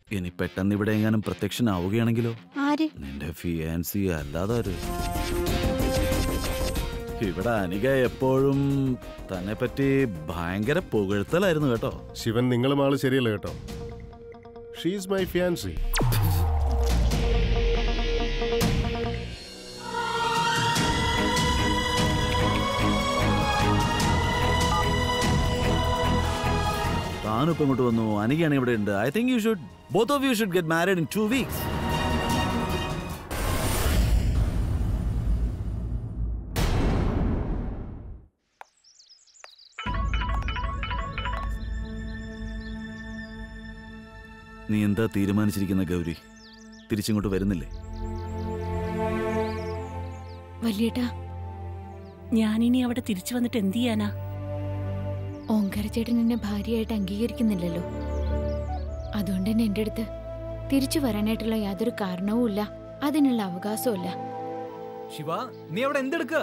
ഇനി പെട്ടെന്ന് ഇവിടെ എങ്ങാനും പ്രത്യക്ഷനാവുകയാണെങ്കിലോ ആര് നിന്റെ ഫിയാൻസി അല്ലാതെ ആര്? ഇവിടെ അനിക എപ്പോഴും തന്നെ പറ്റി ഭയങ്കര പുകഴ്ത്തലായിരുന്നു കേട്ടോ ശിവൻ നിങ്ങളും ആള് ശരിയല്ല കേട്ടോ ഷീസ് മൈ ഫിയാൻസി താനും ഇപ്പൊ ഇങ്ങോട്ട് വന്നു അനികയാണ് ഇവിടെ ഉണ്ട് I think you should both of you should get married in two weeks നീ എന്താ തീരുമാനിച്ചിരിക്കുന്ന ഗൗരി തിരിച്ചിങ്ങോട്ട് വരുന്നില്ലേ വലിയേട്ടാ ഞാനിനി അവിടെ തിരിച്ചു വന്നിട്ട് എന്ത് ചെയ്യാനാ ഓങ്കാര ചേട്ടൻ എന്നെ ഭാര്യയായിട്ട് അംഗീകരിക്കുന്നില്ലല്ലോ അതുകൊണ്ട് തന്നെ എൻ്റെ അടുത്ത് തിരിച്ചു വരാനായിട്ടുള്ള യാതൊരു കാരണവുമില്ല അതിനുള്ള അവകാശവും ഇല്ല ശിവ നീ അവിടെ എന്തെടുക്കുക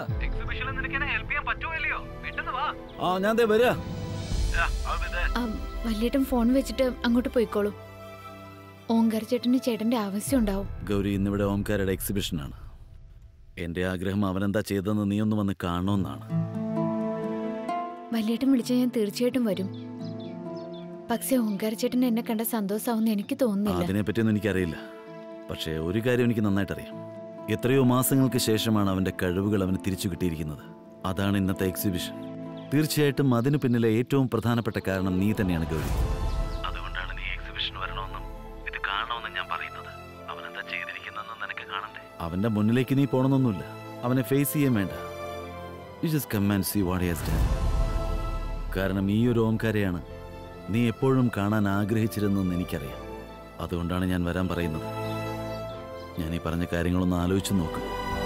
ആ ഞാൻ ദേ വരാ ആ, വലിയേട്ടൻ ഫോൺ വെച്ചിട്ട് അങ്ങോട്ട് പോയിക്കോളൂ ഓങ്കാര ചേട്ടന് ചേട്ടന്റെ ആവശ്യം ഉണ്ടാവും ഗൗരി ഇന്നിവിടെ ഓംകാരയുടെ എക്സിബിഷനാണ് എന്റെ ആഗ്രഹം അവനെന്താ ചെയ്തതെന്ന് നീ ഒന്ന് വന്ന് കാണണമെന്നാണ് വലിയേട്ടൻ വിളിച്ചാൽ ഞാൻ തീർച്ചയായിട്ടും വരും പക്ഷേ ഓങ്കാര ചേട്ടൻ എന്നെ കണ്ട സന്തോഷമാവുന്ന എനിക്ക് തോന്നുന്നില്ല അതിനെപ്പറ്റിയൊന്നും എനിക്കറിയില്ല പക്ഷേ ഒരു കാര്യം എനിക്ക് നന്നായിട്ട് അറിയാം എത്രയോ മാസങ്ങൾക്ക് ശേഷമാണ് അവന്റെ കഴിവുകൾ അവന് തിരിച്ചു കിട്ടിയിരിക്കുന്നത് അതാണ് ഇന്നത്തെ എക്സിബിഷൻ തീർച്ചയായിട്ടും അതിനു പിന്നിലെ ഏറ്റവും പ്രധാനപ്പെട്ട കാരണം നീ തന്നെയാണ് ഗൗരി അതുകൊണ്ടാണ് നീ എക്സിബിഷൻ വരണമെന്നും ഇത് കാണണമെന്നും ഞാൻ പറയുന്നത് അവൻ എന്താ ചെയ്തിരിക്കുന്നതെന്ന് നിനക്ക് കാണണ്ടേ അവന്റെ മുന്നിലേക്ക് നീ പോണമെന്നൊന്നുമില്ല അവനെ ഫേസ് ചെയ്യാൻ വേണ്ട you just come and see what has done കാരണം ഈ ഒരു ഓംകാരെയാണ് നീ എപ്പോഴും കാണാൻ ആഗ്രഹിച്ചിരുന്നെന്ന് എനിക്കറിയാം അതുകൊണ്ടാണ് ഞാൻ വരാൻ പറയുന്നത് ഞാൻ ഈ പറഞ്ഞ കാര്യങ്ങളൊന്ന് ആലോചിച്ച് നോക്ക്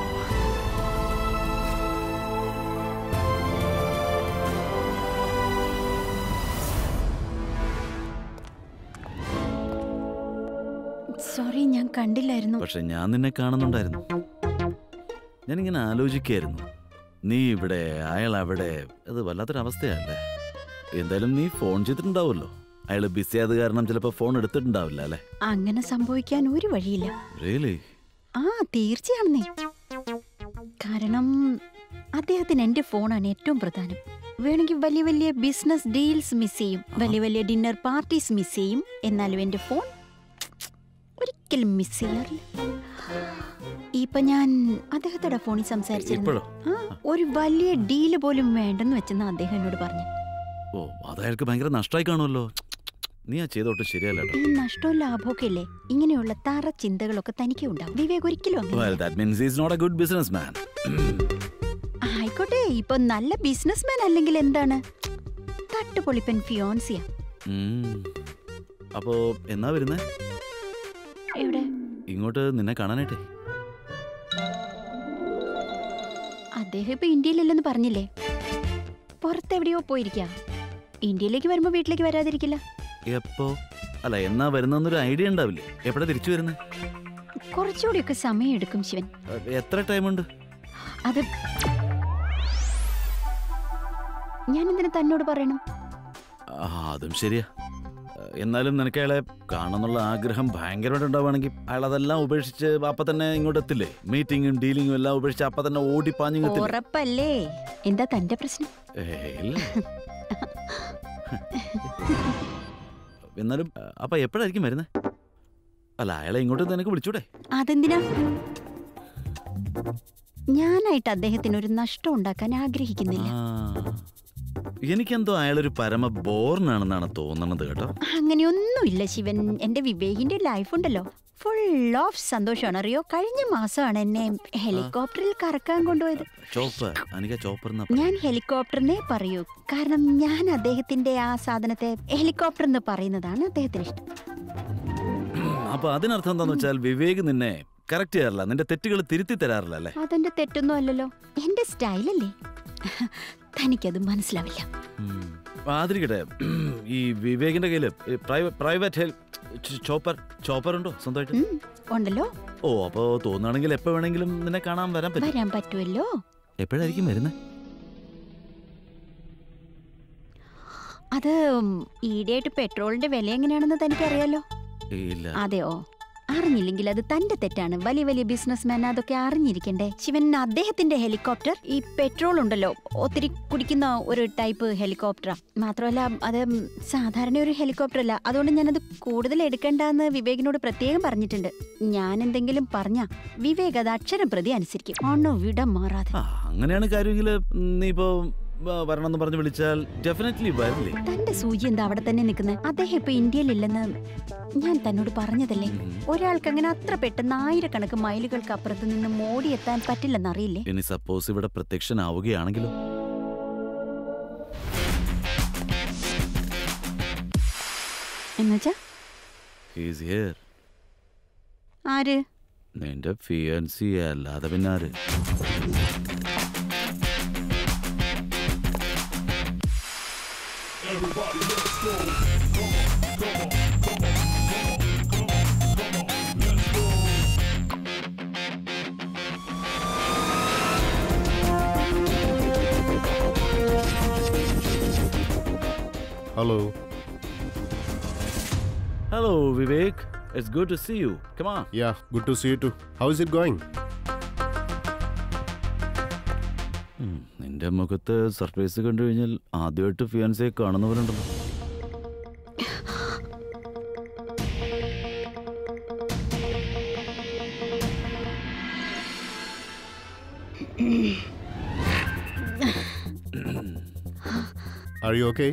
സോറി ഞാൻ കണ്ടില്ലായിരുന്നു പക്ഷെ ഞാൻ നിന്നെ കാണുന്നുണ്ടായിരുന്നു ഞാനിങ്ങനെ ആലോചിക്കായിരുന്നു നീ ഇവിടെ അയാൾ അവിടെ അത് വല്ലാത്തൊരവസ്ഥയല്ലേ എന്തായാലും നീ ഫോൺ ചെയ്തിട്ടുണ്ടാവുമല്ലോ അയാൾ ബിസി ആയത് കാരണം ചിലപ്പോൾ ഫോൺ എടുത്തിട്ടുണ്ടാവില്ല അല്ലേ അങ്ങനെ സംഭവിക്കാൻ ഒരു വഴിയില്ല റിയലി ആ തീർച്ചയാണെന്നേ കാരണം അദ്ദേഹത്തിന് എന്റെ ഫോണാണ് ഏറ്റവും പ്രധാനം വേണമെങ്കിൽ വലിയ വലിയ ബിസിനസ് ഡീൽസ് മിസ് ചെയ്യും വലിയ വലിയ ഡിന്നർ പാർട്ടീസ് മിസ് ചെയ്യും എന്നാലും എന്റെ ഫോൺ ഒരിക്കലും മിസ് ചെയ്യാറില്ല ഇപ്പൊ ഞാൻ അദ്ദേഹത്തോടെ ഫോണിൽ സംസാരിച്ചിരുന്നു ഇപ്പോഴോ ആ ഒരു വലിയ ഡീല് പോലും വേണ്ടെന്ന് വെച്ചെന്ന് അദ്ദേഹം എന്നോട് പറഞ്ഞു ഓ അത് അയാൾക്ക് ഭയങ്കര നഷ്ടമായി കാണുമല്ലോ നീ ആ ചെയ്തോട്ട് ശരിയല്ല കേട്ടോ ഈ നഷ്ടവും ലാഭമൊക്കെ ഇല്ലേ ഇങ്ങനെയുള്ള തറ ചിന്തകളൊക്കെ തനിക്ക് ഉണ്ടാവും വിവേക് ഒരിക്കലും അങ്ങനെ Well, that means he's not a good businessman. ആയിക്കോട്ടെ ഇപ്പൊ നല്ല ബിസിനസ്മാൻ അല്ലെങ്കിൽ എന്താണ് തട്ടുപൊളിപ്പൻ ഫിയോൻസിയ ഉം. അപ്പോ എന്നാ വരുന്നേ എവിടെ ഇങ്ങോട്ട് നിന്നെ കാണാനായിട്ടേ അദ്ദേഹം ഇപ്പൊ ഇന്ത്യയിലല്ലെന്ന് പറഞ്ഞില്ലേ പുറത്തെവിടെയോ പോയിരിക്ക ഇന്ത്യയിലേക്ക് വരുമ്പോ വീട്ടിലേക്ക് വരാതിരിക്കില്ല എപ്പോ അല്ല എന്നാ വരുന്നൊരു ഐഡിയ ഉണ്ടാവില്ലേ എപ്പോഴാ തിരിച്ചു വരുന്നേ കുറച്ചുകൂടിയൊക്കെ സമയം എടുക്കും ശിവൻ അഹ് എത്ര ടൈമുണ്ട് അത് ഞാൻ എന്തിനു തന്നോട് പറയണം ആ അതും ശരിയാ അഹ് എന്നാലും നിനക്ക് അയാളെ കാണണമെന്നുള്ള ആഗ്രഹം ഭയങ്കരമായിട്ട് ഉണ്ടാവുകയാണെങ്കിൽ അയാൾ അതെല്ലാം ഉപേക്ഷിച്ച് അപ്പൊ തന്നെ ഇങ്ങോട്ട് എത്തില്ലേ മീറ്റിങ്ങും ഡീലിങ്ങും എല്ലാം ഉപേക്ഷിച്ച് അപ്പൊ തന്നെ ഓടിപ്പാഞ്ഞിങ്ങെത്തില്ലേ ഉറപ്പല്ലേ എന്താ തന്റെ പ്രശ്നം ഏയ്, ഇല്ല എന്നാലും അഹ് അപ്പൊ എപ്പോഴായിരിക്കും വരുന്നേ അല്ല അയാളെ ഇങ്ങോട്ട് നിനക്ക് വിളിച്ചൂടെ അതെന്തിനാ ഞാനായിട്ട് അദ്ദേഹത്തിന് ഒരു നഷ്ടം ഉണ്ടാക്കാൻ ആഗ്രഹിക്കുന്നില്ല ആ. എനിക്കെന്തോ അയാളൊരു പരമ ബോറിനാണെന്നാണ് തോന്നണത് കേട്ടോ അങ്ങനെയൊന്നുമില്ല ശിവൻ എന്റെ വിവേകിന്റെ ലൈഫ് ഉണ്ടല്ലോ ഫുൾ ഓഫ് സന്തോഷമാണ് അറിയോ കഴിഞ്ഞ മാസമാണ് എന്നെ ഹെലികോപ്റ്ററിൽ കറക്കാൻ കൊണ്ടുപോയത് ചോപ്പർ അനിക ചോപ്പർ എന്നാ ഞാൻ ഹെലികോപ്റ്ററിനെ പറയൂ കാരണം ഞാൻ അദ്ദേഹത്തിന്റെ ആ സാധനത്തെ ഹെലികോപ്റ്റർ എന്ന് പറയുന്നതാണ് അദ്ദേഹത്തിന് ഇഷ്ടം അപ്പൊ അതിനർത്ഥം എന്താന്ന് വെച്ചാൽ വിവേക് നിന്നെ കറക്റ്റ് ചെയ്യാറില്ല നിന്റെ തെറ്റുകൾ തിരുത്തി തരാറില്ല അല്ലേ അതെന്റെ തെറ്റൊന്നും അല്ലല്ലോ എന്റെ സ്റ്റൈലല്ലേ തനിക്കത് മനസ്സിലാവില്ല ഉം. അപ്പൊ ആതിരിക്കട്ടെ ഈ വിവേകിന്റെ കയ്യില് പ്രൈവറ്റ് ഹെൽപ്പ് ചോപ്പർ ചോപ്പർ ഉണ്ടോ സ്വന്തമായിട്ട് ഉം, ഉണ്ടല്ലോ ഓ അപ്പോ തോന്നുകയാണെങ്കിൽ എപ്പോ വേണമെങ്കിലും നിന്നെ കാണാൻ വരാൻ പറ്റും വരാൻ പറ്റുമല്ലോ എപ്പോഴായിരിക്കും വരുന്നത് അത് ഉം, ഈയിടെയായിട്ട് പെട്രോളിന്റെ വില എങ്ങനെയാണെന്ന് തനിക്കറിയാലോ ഇല്ല അതെയോ അറിഞ്ഞില്ലെങ്കിൽ അത് തന്റെ തെറ്റാണ് വലിയ വലിയ ബിസിനസ്മാൻ അതൊക്കെ അറിഞ്ഞിരിക്കണ്ടേ ശിവൻ അദ്ദേഹത്തിന്റെ ഹെലികോപ്റ്റർ ഈ പെട്രോൾ ഉണ്ടല്ലോ ഒത്തിരി കുടിക്കുന്ന ഒരു ടൈപ്പ് ഹെലികോപ്റ്ററാ മാത്രമല്ല അത് സാധാരണ ഒരു ഹെലികോപ്റ്റർ അല്ല അതുകൊണ്ട് ഞാനത് കൂടുതൽ എടുക്കണ്ടെന്ന് വിവേകിനോട് പ്രത്യേകം പറഞ്ഞിട്ടുണ്ട് ഞാൻ എന്തെങ്കിലും പറഞ്ഞ വിവേക് അത് അക്ഷരം പ്രതി അനുസരിക്കും ഒന്നോ വിട മാറാതെ ആ അങ്ങനെയാണ് കാര്യമെങ്കിൽ നീ ഇപ്പോ ആ, വരണമെന്ന് പറഞ്ഞ് വിളിച്ചാൽ ഡെഫിനറ്റ്ലി വരില്ലേ തന്റെ സൂചി എന്താ അവിടെ തന്നെ നിൽക്കുന്നത് അദ്ദേഹം ഇപ്പൊ ഇന്ത്യയിലില്ലെന്ന് ഞാൻ തന്നോട് പറഞ്ഞതല്ലേ ഉം. ഒരാൾക്ക് അങ്ങനെ അത്ര പെട്ടെന്ന് ആയിരക്കണക്ക് മൈലുകൾക്ക് അപ്പുറത്ത് നിന്ന് മോടിയെത്താൻ പറ്റില്ലെന്നറിയില്ലേ ഇനി സപ്പോസ് ഇവിടെ പ്രത്യക്ഷനാവുകയാണെങ്കിലോ എന്നുവെച്ചാ ഹീസ് ഹിയർ ആര് നിന്റെ ഫിയൻസി അല്ലാതെ പിന്നെ ആര് hello hello Vivek it's good to see you കമാ yeah good to see you too how is it going നിന്റെ മുഖത്ത് സർപ്രൈസ് കണ്ടു കഴിഞ്ഞാൽ ആദ്യമായിട്ട് ഫിയാൻസിയെ കാണുന്ന പോലെ ഉണ്ടല്ലോ ആർ യു ഓക്കെ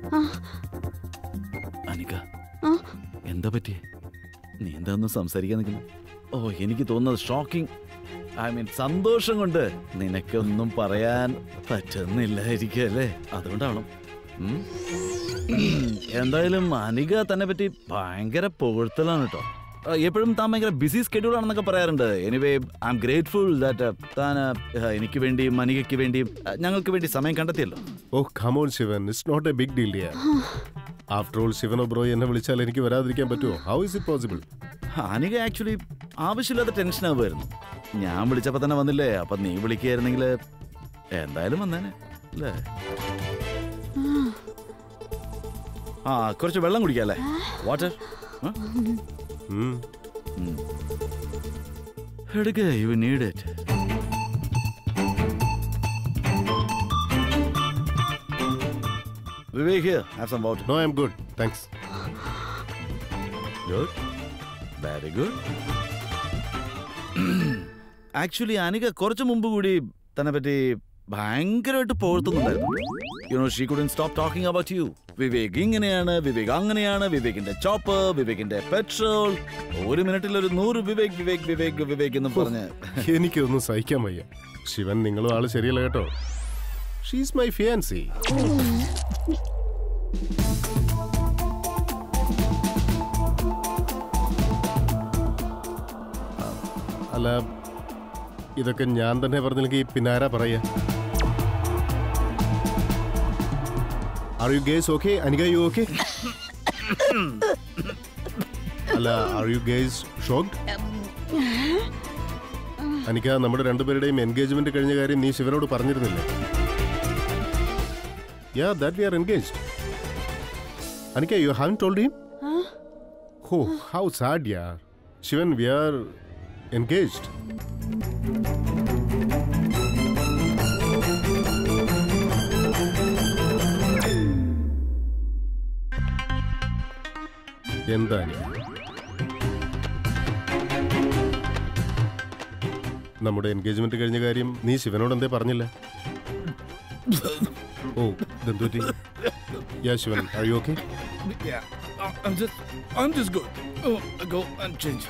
അനിക ആ. എന്താ പറ്റിയേ നീ എന്താ ഒന്നും സംസാരിക്കാൻ നിൽക്കുന്നു ഓ എനിക്ക് തോന്നുന്നത് ഷോക്കിംഗ് ഐ മീൻ സന്തോഷം കൊണ്ട് നിനക്കൊന്നും പറയാൻ പറ്റുന്നില്ലായിരിക്കും അല്ലേ അതുകൊണ്ടാണ് ഉം? എന്തായാലും അനിക തന്നെ പറ്റി ഭയങ്കര പുകഴ്ത്തലാണ് കേട്ടോ ആ, എപ്പോഴും താൻ ഭയങ്കര ബിസി സ്കെഡ്യൂൾ ആണെന്നൊക്കെ പറയാറുണ്ട് anyway I am grateful that താൻ ആ, എനിക്ക് വേണ്ടിയും അനികയ്ക്ക് വേണ്ടിയും ആ, ഞങ്ങൾക്ക് വേണ്ടി സമയം കണ്ടെത്തിയല്ലോ oh come on Shivan it's not a big deal dear after all ശിവനോ ബ്രോ എന്നെ വിളിച്ചാൽ എനിക്ക് വരാതിരിക്കാൻ പറ്റുമോ how is it possible Anika actually ആവശ്യമില്ലാത്ത ടെൻഷൻ ആവുമായിരുന്നു ഞാൻ വിളിച്ചപ്പോ തന്നെ വന്നില്ലേ അപ്പൊ നീ വിളിക്കുകയായിരുന്നെങ്കിൽ എന്തായാലും വന്നേനെ അല്ലേ ആ കുറച്ച് വെള്ളം കുടിക്കാം അല്ലേ വാട്ടർ എടുക്ക you need it Vivek have some water no I am good thanks good very good actually Anika കുറച്ച് മുമ്പ് കൂടി തന്നെ പറ്റി ഭയങ്കരമായിട്ട് പുകഴ്ത്തുന്നുണ്ടായിരുന്നു you know she couldn't stop talking about you Vivek ഇങ്ങനെയാണ് വിവേക് അങ്ങനെയാണ് വിവേകിന്റെ ചോപ്പ് വിവേകിന്റെ പെട്രോൾ ഒരു മിനിറ്റിൽ ഒരു നൂറ് വിവേക് വിവേക് വിവേക് വിവേക് എന്ന് പറഞ്ഞ് എനിക്കൊന്നും സഹിക്കാൻ വയ്യ ശിവൻ നിങ്ങളും ആള് ശരിയല്ല കേട്ടോ ഷീസ് മൈ ഫിയാൻസി അല്ല ഇതൊക്കെ ഞാൻ തന്നെ പറഞ്ഞില്ലെങ്കിൽ പിന്നെ ആരാ പറയാ are you guys okay Anika you okay അല്ല are you guys shocked Anika നമ്മുടെ രണ്ടുപേരുടെയും എൻഗേജ്മെന്റ് കഴിഞ്ഞ കാര്യം നീ ശിവനോട് പറഞ്ഞിരുന്നില്ലേ yeah that we are engaged Anika you have told him oh how sad yeah Shivan we are engaged എന്താ അനിക്ക നമ്മുടെ എൻഗേജ്മെന്റ് കഴിഞ്ഞ കാര്യം നീ ശിവനോട് എന്തേ പറഞ്ഞില്ല ഓ ഇതെന്തുപറ്റി yeah Shivan are you okay Yeah, I'm just, I'm just good. Oh, go and change.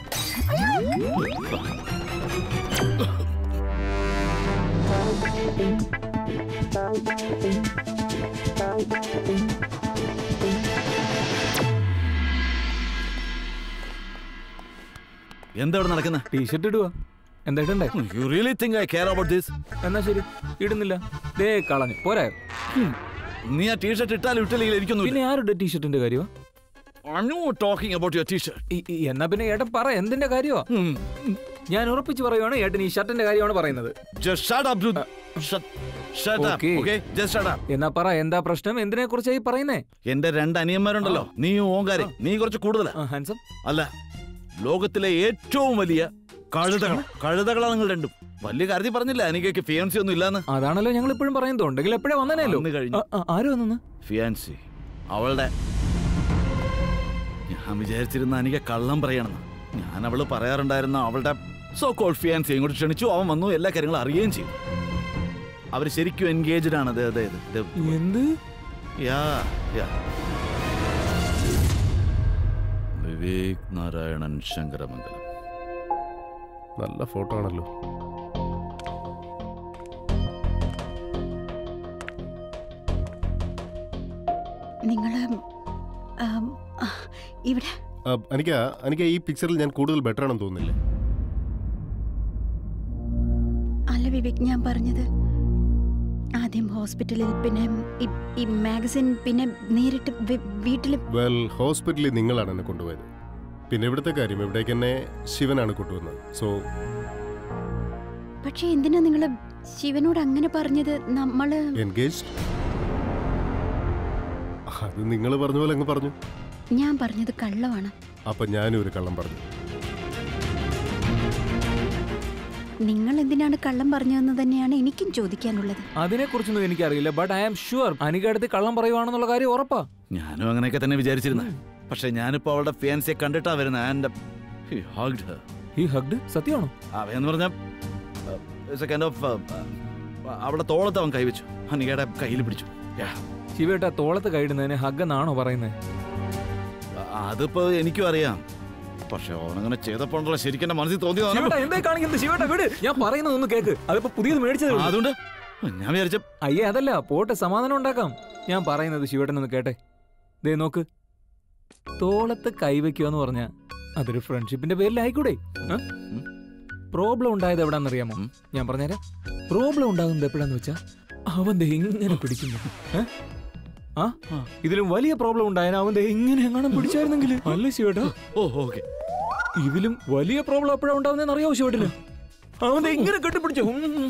എന്താ ഇവിടെ നടക്കുന്നത് ടീഷർട്ട് ഇടുക എന്തായിട്ടുണ്ടേ you really think I care about this എന്നാ ശരി ഇടുന്നില്ല ദേ കളഞ്ഞു പോരാ നീ ആ ടീഷർട്ട് ഇട്ടാലും ഇട്ടില്ലെങ്കിൽ എനിക്കൊന്നും പിന്നെ ആരുടെ ടീഷർട്ടിന്റെ കാര്യമാ ടോക്കിംഗ് അബൌട്ട് യുവർ ടീഷർട്ട് ഈ- ഈ- എന്നാ പിന്നെ ഏട്ടൻ പറ എന്തിന്റെ കാര്യമാ ഞാൻ ഉറപ്പിച്ച് പറയുവാണ് ഏട്ടൻ ഈ ഷർട്ടിന്റെ കാര്യമാണ് പറയുന്നത് Just shut up, dude. Shut. Shut up, Okay. okay? Just shut up. എന്നാ പറ എന്താ പ്രശ്നം എന്തിനെ കുറിച്ചായി പറയുന്നേ എന്റെ രണ്ട് അനിയന്മാരുണ്ടല്ലോ നീയും ഓങ്കാരി നീ കുറച്ച് കൂടുതലാ ഹാൻസം അല്ല ലോകത്തിലെ ഏറ്റവും വലിയ കഴുതകൾ കഴുതകളാണ് നിങ്ങൾ രണ്ടും വലിയ കാര്യത്തിൽ പറഞ്ഞില്ല എനിക്ക് ഫിയാൻസി ഒന്നും ഇല്ലാന്ന് അതാണല്ലോ ഞങ്ങൾ ഇപ്പോഴും പറയുന്നത് ഉണ്ടെങ്കിൽ എപ്പോഴേ വന്നേനല്ലോ വന്ന് കഴിഞ്ഞു. ആര് വന്നു ഫിയാൻസി അവളുടെ ഞാൻ വിചാരിച്ചിരുന്ന എനിക്ക് കള്ളം പറയണമെന്ന് ഞാൻ അവള് പറയാറുണ്ടായിരുന്ന അവളുടെ സോ കോൾ ഫിയാൻസി ഇങ്ങോട്ട് ക്ഷണിച്ചു അവൻ വന്നു എല്ലാ കാര്യങ്ങളും അറിയുകയും ചെയ്തു അവർ ശരിക്കും എൻഗേജ്ഡ് ആണ് അതെ അതെ അതെ എന്ത് യാ യാ വിവേക് നാരായണൻ ശങ്കരമംഗലം നല്ല ഫോട്ടോ ആണല്ലോ നിങ്ങൾ ഇവിടെ ആ, അനിക്ക അനിക്ക ഈ പിക്ചറിൽ ഞാൻ കൂടുതൽ ബെറ്റർ ആണെന്ന് തോന്നുന്നില്ലേ അല്ല വിവേക് ഞാൻ പറഞ്ഞത് ആദ്യം ഹോസ്പിറ്റലിൽ പിന്നെ ഈ- ഈ മാഗസിൻ പിന്നെ നേരിട്ട് വി- വീട്ടില് വെൽ ഹോസ്പിറ്റലിൽ നിങ്ങളാണ് എന്നെ കൊണ്ടുപോയത് പിന്നെ ഇവിടുത്തെ കാര്യം ഇവിടേക്ക് എന്നെ ശിവനാണ് കൊണ്ടുവന്നത് സോ പക്ഷെ എന്തിനാ നിങ്ങൾ ശിവനോട് അങ്ങനെ പറഞ്ഞത് നമ്മള് എൻഗേജ് അത് നിങ്ങൾ പറഞ്ഞ പോലെ അങ്ങ് പറഞ്ഞു ഞാൻ പറഞ്ഞത് കള്ളമാണ് അപ്പൊ ഞാനും ഒരു കള്ളം പറഞ്ഞു നിങ്ങൾ എന്തിനാണ് കള്ളം പറഞ്ഞതെന്ന് തന്നെയാണ് എനിക്കും ചോദിക്കാനുള്ളത് അതിനെ കുറിച്ചൊന്നും എനിക്കറിയില്ല ബട്ട് ഐ ആം ഷുവർ അനികടുത്ത് കള്ളം പറയുവാണെന്നുള്ള കാര്യം ഉറപ്പാ ഞാനും അങ്ങനെയൊക്കെ തന്നെ വിചാരിച്ചിരുന്നത് പക്ഷെ ഞാനിപ്പോ അവളുടെ ഫിയാൻസിയെ കണ്ടിട്ടാ വരുന്നത് ആൻഡ് ഈ ഹഗ്ഡ് സത്യമാണോ അവയെന്ന് പറഞ്ഞ കൈൻഡ് ഓഫ് അവളുടെ തോളത്ത് അവൻ കൈവച്ചു അനികയുടെ കയ്യിൽ പിടിച്ചു Yeah. ശിവേട്ട തോളത്ത് കൈയിടുന്നതിന് ഹഗ് എന്നാണോ പറയുന്നത് അ- അതിപ്പോ എനിക്കും അറിയാം പക്ഷെ അവനങ്ങനെ ചെയ്തപ്പോഴല്ലോ ശരിക്കും എന്റെ മനസ്സിൽ തോന്നിയതാണ് ശിവേട്ട എന്തായി കാണിക്കുന്നത് ശിവേട്ട വിട് ഞാൻ പറയുന്നത് ഒന്ന് കേക്ക് അതിപ്പോ പുതിയത് മേടിച്ചത് അതുകൊണ്ട് ഞാൻ വിചാരിച്ച അയ്യേ അതല്ല പോട്ടെ സമാധാനം ഉണ്ടാക്കാം ഞാൻ പറയുന്നത് ശിവേട്ടനൊന്ന് കേട്ടെ ദേ നോക്ക് തോളത്ത് കൈവയ്ക്കുക എന്ന് പറഞ്ഞ അതൊരു ഫ്രണ്ട്ഷിപ്പിന്റെ പേരിലായിക്കൂടെ പ്രോബ്ലം ഉണ്ടായത് എവിടാന്നറിയാമോ ഉം. ഞാൻ പറഞ്ഞുതരാം പ്രോബ്ലം ഉണ്ടാകുന്നത് എപ്പോഴാന്ന് വെച്ചാ അവൻ ദേ ഇങ്ങനെ പിടിക്കുന്നു ഏ? ആ ഇതിലും വലിയ പ്രോബ്ലം ഉണ്ടായാൽ അവൻ ദേ ഇങ്ങനെ എങ്ങനെ പിടിച്ചായിരുന്നെങ്കിൽ അല്ലേ ശിവേട്ടാ ഓ ഓക്കെ ഇതിലും വലിയ പ്രോബ്ലം എപ്പോഴാ ഉണ്ടാവുന്നതെന്ന് അറിയാവോ ശിവേട്ടന് അവൻ ദേ ഇങ്ങനെ കെട്ടിപ്പിടിച്ചു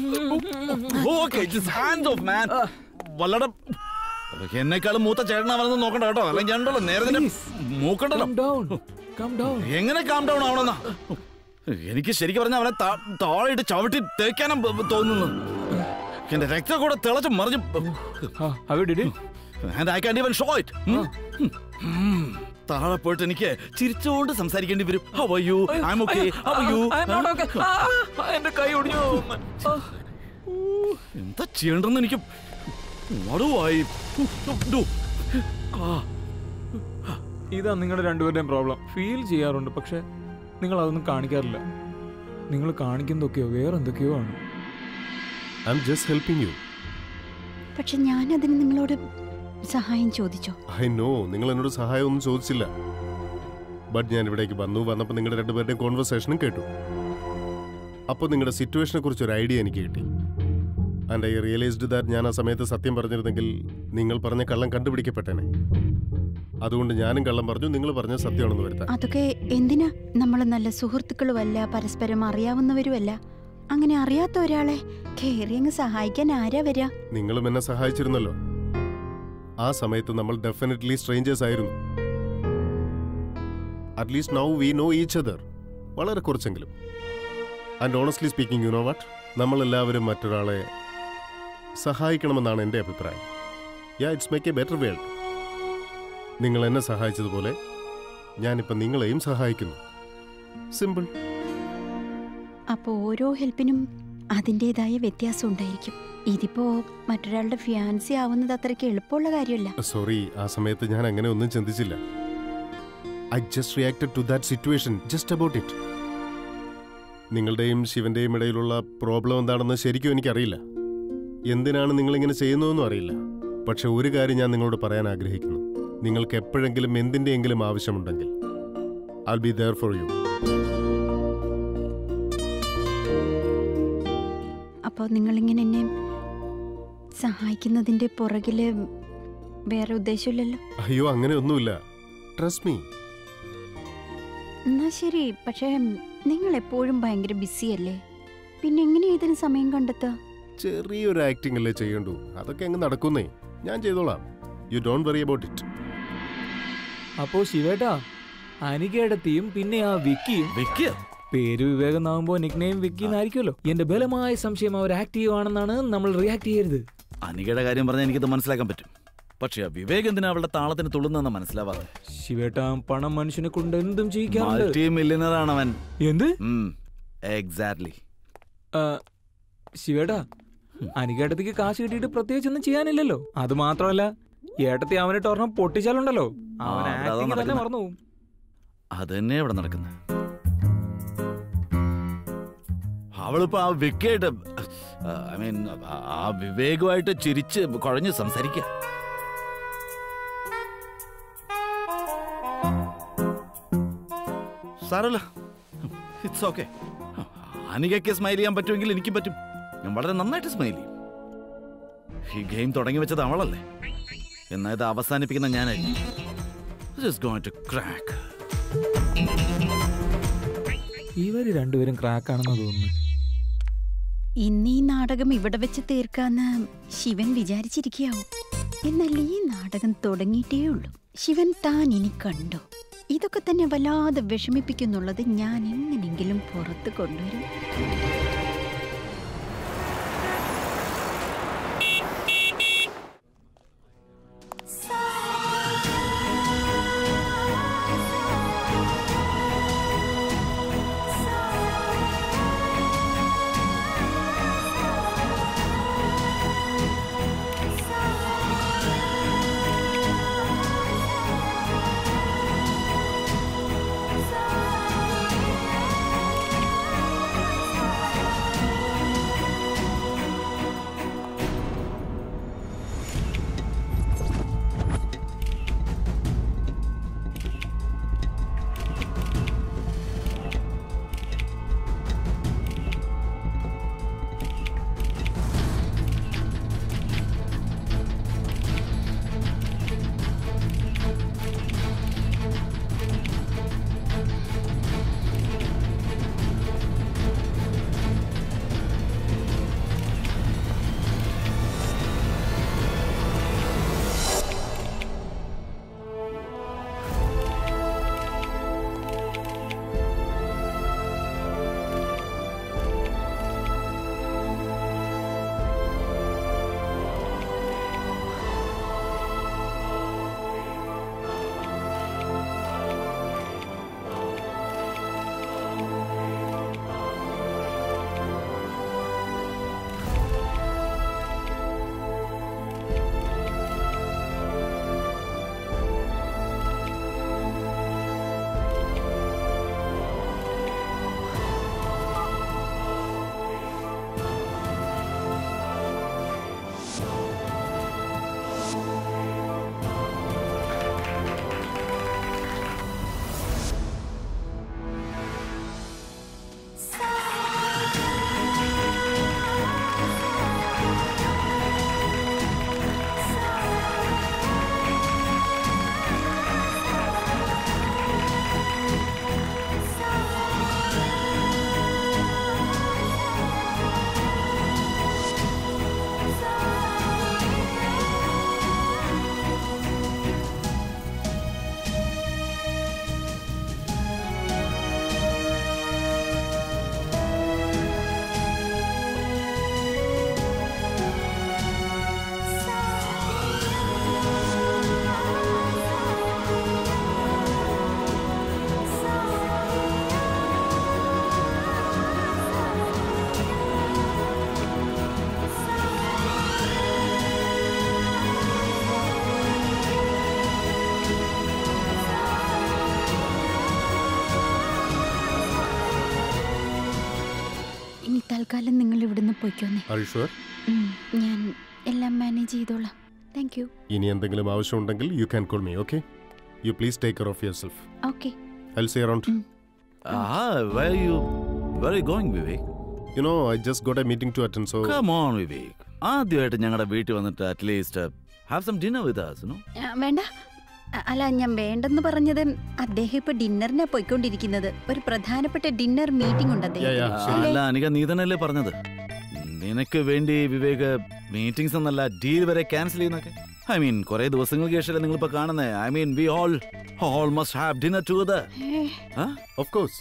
ഓക്കെ ഹാൻഡ് ഓഫ് മാൻ വല്ലട എന്നെക്കാളും മൂത്ത ചേട്ടനാവണമെന്ന് നോക്കണ്ട കേട്ടോ അല്ലെങ്കിൽ ഞാൻ ഉണ്ടല്ലോ നേരെ നിന്റെ മൂക്കണ്ടല്ലോ Calm down. Calm down. എങ്ങനെ കാം ഡൗൺ ആവണമെന്നാ എനിക്ക് ശരിക്കും പറഞ്ഞാൽ അവനെ താ- താഴെയിട്ട് ചവിട്ടി തേക്കാനും ബ- തോന്നുന്നു എന്റെ രക്തം കൂടെ തിളച്ച് മറിഞ്ഞു Ah, how did it? And I can't even show it. ഉം. ഉം. താഴെ പോയിട്ട് എനിക്ക് ചിരിച്ചുകൊണ്ട് സംസാരിക്കേണ്ടി വരും how are you I am okay how are you I'm not okay. Ah, എന്റെ കൈ ഒടിഞ്ഞു Ah. എന്താ ചെയ്യണ്ടെന്ന് എനിക്ക് മടുവായി ഡു. ആ ഇതാ നിങ്ങളുടെ രണ്ടുപേരുടെയും പ്രോബ്ലം ഫീൽ ചെയ്യാറുണ്ട് പക്ഷെ നിങ്ങൾ അതൊന്നും കാണിക്കാറില്ല നിങ്ങൾ കാണിക്കുന്നതൊക്കെയോ വേറെ എന്തൊക്കെയോ ആണ് I am just helping you പക്ഷെ ഞാൻ അതിന് നിങ്ങളോട് സഹായം ചോദിച്ചോ ഐ നോ നിങ്ങൾ എന്നോട് സഹായം ഒന്നും ചോദിച്ചില്ല ബട്ട് ഞാൻ ഇവിടേക്ക് വന്നു വന്നപ്പോൾ നിങ്ങളുടെ രണ്ടുപേരുടെയും കോൺവെർസേഷനും കേട്ടു അപ്പോൾ നിങ്ങളുടെ സിറ്റുവേഷനെ കുറിച്ച് ഒരു ഐഡിയ എനിക്ക് കിട്ടി ആൻഡ് ഐ റിയലൈസ്ഡ് ദാറ്റ് ഞാൻ ആ സമയത്ത് സത്യം പറഞ്ഞിരുന്നെങ്കിൽ നിങ്ങൾ പറഞ്ഞ കള്ളം കണ്ടുപിടിക്കപ്പെട്ടേനെ അതുകൊണ്ട് ഞാനും കള്ളം പറഞ്ഞു നിങ്ങൾ പറഞ്ഞ സത്യമാണെന്ന് വരുത്താൻ അതൊക്കെ എന്തിനാ നമ്മൾ നല്ല സുഹൃത്തുക്കളുമല്ല പരസ്പരം അറിയാവുന്നവരുമല്ല അങ്ങനെ അറിയാത്ത ഒരാളെ കയറി അങ്ങ് സഹായിക്കാൻ ആരാ വരിക നിങ്ങളും എന്നെ സഹായിച്ചിരുന്നല്ലോ ആ സമയത്ത് നമ്മൾ ഡെഫിനറ്റ്ലി സ്ട്രേഞ്ചേഴ്സ് ആയിരുന്നു at least now we know each other വളരെ കുറച്ചെങ്കിലും and honestly speaking you know what നമ്മളെല്ലാവരും മറ്റൊരാളെ സഹായിക്കണമെന്നാണ് എൻ്റെ അഭിപ്രായം yeah it's make a better world നിങ്ങൾ എന്നെ സഹായിച്ചതുപോലെ ഞാനിപ്പോൾ നിങ്ങളെയും സഹായിക്കുന്നു സിമ്പിൾ അപ്പോൾ ഓരോ ഹെൽപ്പിനും അതിൻ്റെതായ വ്യത്യാസം ഉണ്ടായിരിക്കും ഇതിപ്പോ മറ്റൊരാളുടെ ഫിയാൻസി ആവുന്നത് അത്രയ്ക്ക് എളുപ്പമുള്ള കാര്യമല്ല സോറി ആ സമയത്ത് ഞാൻ അങ്ങനെ ഒന്നും ചിന്തിച്ചില്ല I just reacted to that situation just about it നിങ്ങളുടെയും ശിവന്റെയും ഇടയിലുള്ള പ്രോബ്ലം എന്താണെന്ന് ശരിക്കും എനിക്കറിയില്ല എന്തിനാണ് നിങ്ങളിങ്ങനെ ചെയ്യുന്നതെന്നും അറിയില്ല പക്ഷെ ഒരു കാര്യം ഞാൻ നിങ്ങളോട് പറയാൻ ആഗ്രഹിക്കുന്നു നിങ്ങൾക്ക് എപ്പോഴെങ്കിലും എന്തിൻ്റെയെങ്കിലും ആവശ്യമുണ്ടെങ്കിൽ I be there for you അപ്പോൾ നിങ്ങളിങ്ങനെ എന്നെ സഹായിക്കുന്നതിൻ്റെ പുറകില് വേറെ ഉദ്ദേശമില്ലല്ലോ അയ്യോ അങ്ങനെ ഒന്നുമില്ല ട്രസ്റ്റ് മീ എന്നാ ശരി പക്ഷേ നിങ്ങൾ എപ്പോഴും ഭയങ്കര ബിസി അല്ലേ പിന്നെ എങ്ങനെ ഇതിന് സമയം കണ്ടെത്തുക ചെറിയൊരു ആക്ടിംഗ് അല്ലേ ചെയ്യണ്ടു അതൊക്കെ അങ്ങ് നടക്കുന്നേ ഞാൻ ചെയ്തോളാം you don't worry about it അപ്പോ ശിവേട്ടാ അനികേടത്തിയും പിന്നെ ആ വിക്കിയും വിക്കിയ പേര് വിവേകം എന്നാകുമ്പോ നിക്നെയിം വിക്കി എന്നായിരിക്കുമല്ലോ എന്റെ ബലമായ സംശയം അവർ ആക്റ്റീവ് ആണെന്നാണ് നമ്മൾ റിയാക്ട് ചെയ്യരുത് അനികയുടെ കാര്യം പറഞ്ഞാൽ എനിക്കത് മനസ്സിലാക്കാൻ പറ്റും പക്ഷേ ആ വിവേക് എന്തിനാ അവളുടെ താളത്തിന് തുള്ളുന്നെന്ന് മനസ്സിലാവാതെ ശിവേട്ടാ പണം മനുഷ്യനെ കൊണ്ട് എന്തും ചെയ്യിക്കാറുണ്ട് മൾട്ടി മില്യനർ ആണ് അവൻ എന്ത് എക്സാക്ട്ലി ആ, ശിവേട്ടാ അനികേട്ടത്തിക്ക് കാശ് കിട്ടിയിട്ട് പ്രത്യേകിച്ച് ഒന്നും ചെയ്യാനില്ലല്ലോ അത് മാത്രമല്ല ഏട്ടത്തി അവനെ ടോർണം പൊട്ടിച്ചാലുണ്ടല്ലോ അവൻ ആ, അതാ acting തന്നെ നടക്കുന്നെ. മറന്നു പോകും അത് തന്നെ ഇവിടെ നടക്കുന്നത് അവളിപ്പോ ആ വിക്കിയായിട്ട് ഐ മീൻ ആ വിവേകമായിട്ട് ചിരിച്ച് കുഴഞ്ഞ് സംസാരിക്കുക സാരല്ല ഇറ്റ്സ് ഓക്കെ അനികയ്ക്ക് സ്മൈൽ ചെയ്യാൻ പറ്റുമെങ്കിൽ എനിക്കും പറ്റും ഞാൻ വളരെ നന്നായിട്ട് സ്മൈൽ ചെയ്യും ഈ ഗെയിം തുടങ്ങി വെച്ചത് അവളല്ലേ എന്നാൽ ഇത് അവസാനിപ്പിക്കുന്ന ഞാനായിരിക്കും ജസ്റ്റ് ഗോയിങ് ടു ക്രാക്ക് ഇവര് രണ്ടുപേരും ക്രാക്ക് ആണെന്ന് തോന്നുന്നു ഇന്ന് ഈ നാടകം ഇവിടെ വെച്ച് തീർക്കാന്ന് ശിവൻ വിചാരിച്ചിരിക്കാവും എന്നാൽ ഈ നാടകം തുടങ്ങിയിട്ടേ ഉള്ളൂ ശിവൻ താൻ ഇനി കണ്ടോ ഇതൊക്കെ തന്നെ വല്ലാതെ വിഷമിപ്പിക്കുന്നുള്ളത് ഞാൻ എങ്ങനെങ്കിലും പുറത്ത് കൊണ്ടുവരും ഇനി തൽക്കാലം നിങ്ങൾ ഇവിടുന്ന് പോയിക്കോന്നേ അറിഷുവർ ഉം, ഞാൻ എല്ലാം മാനേജ് ചെയ്തോളാം താങ്ക് യു ഇനി എന്തെങ്കിലും ആവശ്യമുണ്ടെങ്കിൽ you can call me okay you please take care of yourself okay I see around Ah, where are you? Where are you going, Vivek? You know I just got a meeting to attend so Come on, Vivek. ആദ്യമായിട്ട് ഞങ്ങളുടെ വീട്ടിൽ വന്നിട്ട് at least have some dinner with us, no? വേണ്ട അ- അല്ല ഞാൻ വേണ്ടെന്ന് പറഞ്ഞത് അദ്ദേഹം ഇപ്പൊ ഡിന്നറിനാ പോയിക്കൊണ്ടിരിക്കുന്നത് ഒരു പ്രധാനപ്പെട്ട ഡിന്നർ മീറ്റിംഗ് ഉണ്ട് Yeah, yeah. അദ്ദേഹത്തിന് ആ, അല്ലേ? അല്ല അനിക നീ തന്നെയല്ലേ പറഞ്ഞത് നിനക്ക് വേണ്ടി വിവേക് മീറ്റിംഗ്സ് എന്നല്ല ഡീൽ വരെ ക്യാൻസൽ ചെയ്യുന്നൊക്കെ ഐ മീൻ കുറെ ദിവസങ്ങൾക്ക് ശേഷമല്ലേ നിങ്ങളിപ്പോ കാണുന്നത് I mean we all all must have dinner together of course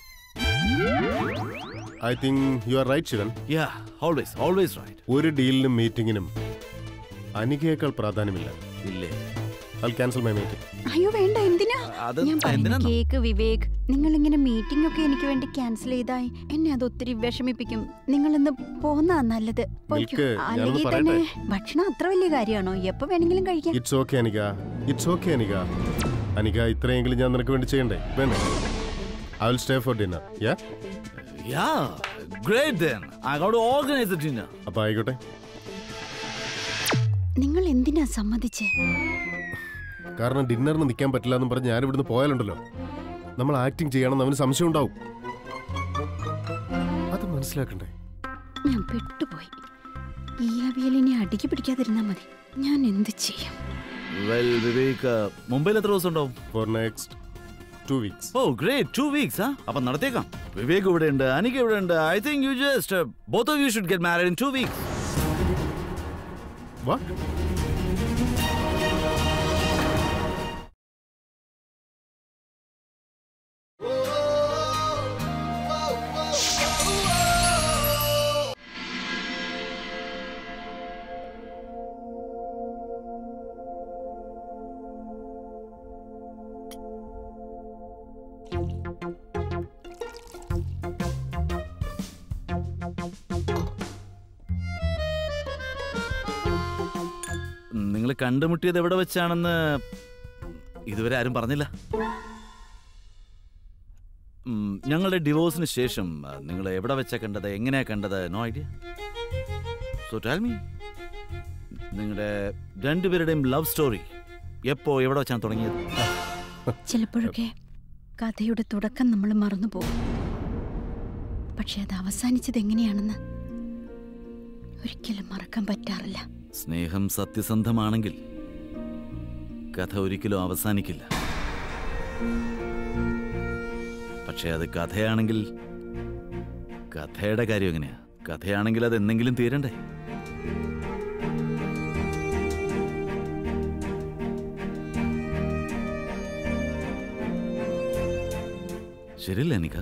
I think you are right Shivan yeah always always right ഒരു ഡീലിനും മീറ്റിംഗിനും അനികയേക്കാൾ പ്രാധാന്യമില്ല ഇല്ലേ ഐ ക്യാൻസൽ മൈ മീറ്റിംഗ് അയ്യോ വേണ്ട എന്തിനാ അത് ഞാൻ പറയുന്ന എന്തിനാ കേക്ക് വിവേക് നിങ്ങൾ ഇങ്ങനെ മീറ്റിംഗ് ഒക്കെ എനിക്ക് വേണ്ടി ക്യാൻസൽ ചെയ്തായി എന്നെ അത് ഒത്തിരി വിഷമിപ്പിക്കും നിങ്ങൾ ഇന്ന് പോന്നാ നല്ലത് പോയിക്കോ. നിൽക്ക്, ഞാനൊന്ന് അല്ലെങ്കിൽ തന്നെ ഭക്ഷണം അത്ര വലിയ കാര്യമാണോ എപ്പോ വേണമെങ്കിലും കഴിക്കാം it's okay Anika it's okay Anika Anika ഇത്രയെങ്കിലും ഞാൻ നിനക്ക് വേണ്ടി ചെയ്യണ്ടേ വേണ്ടേ I will stay for dinner yeah yeah great then I got to organise the dinner അപ്പൊ ആയിക്കോട്ടെ നിങ്ങൾ എന്തിനാ സമ്മതിച്ചേ കാരണം ഡിന്നറിന് നിൽക്കാൻ പറ്റില്ല എന്നും പറഞ്ഞ് ഞാൻ ഇവിടുന്ന് പോയാലുണ്ടല്ലോ നമ്മൾ ആക്ടിങ് ചെയ്യണമെന്ന് അവന് സംശയം ഉണ്ടാവും അത് മനസ്സിലാക്കണ്ടേ ഞാൻ പെട്ടുപോയി ഈ അവിയലിനെ അടുക്കി പിടിക്കാതിരുന്നാ മതി ഞാൻ എന്ത് ചെയ്യും വെൽ വിവേക് മുംബൈയിൽ എത്ര ദിവസം ഉണ്ടാവും for next two weeks oh great two weeks ആ അപ്പൊ നടത്തേക്കാം വിവേക് ഇവിടെ ഉണ്ട് അനിക ഇവിടെ ഉണ്ട് I think you just both of you should get married in two weeks what നിങ്ങൾ കണ്ടുമുട്ടിയത് എവിടെ വെച്ചാണെന്ന് ഇതുവരെ ആരും പറഞ്ഞില്ല ഉം, ഞങ്ങളുടെ ഡിവോഴ്സിന് ശേഷം നിങ്ങൾ എവിടെ വെച്ചാ കണ്ടത് എങ്ങനെയാ കണ്ടത് no idea so tell me നിങ്ങളുടെ രണ്ടുപേരുടെയും ലവ് സ്റ്റോറി എപ്പോ എവിടെ വെച്ചാണ് തുടങ്ങിയത് ചിലപ്പോഴൊക്കെ കഥയുടെ തുടക്കം നമ്മൾ മറന്നുപോകും പക്ഷെ അത് അവസാനിച്ചത് എങ്ങനെയാണെന്ന് ഒരിക്കലും മറക്കാൻ പറ്റാറില്ല സ്നേഹം സത്യസന്ധമാണെങ്കിൽ കഥ ഒരിക്കലും അവസാനിക്കില്ല പക്ഷെ അത് കഥയാണെങ്കിൽ കഥയുടെ കാര്യം എങ്ങനെയാ കഥയാണെങ്കിൽ അത് എന്തെങ്കിലും തീരണ്ടേ ശരിയല്ലേ നിക്ക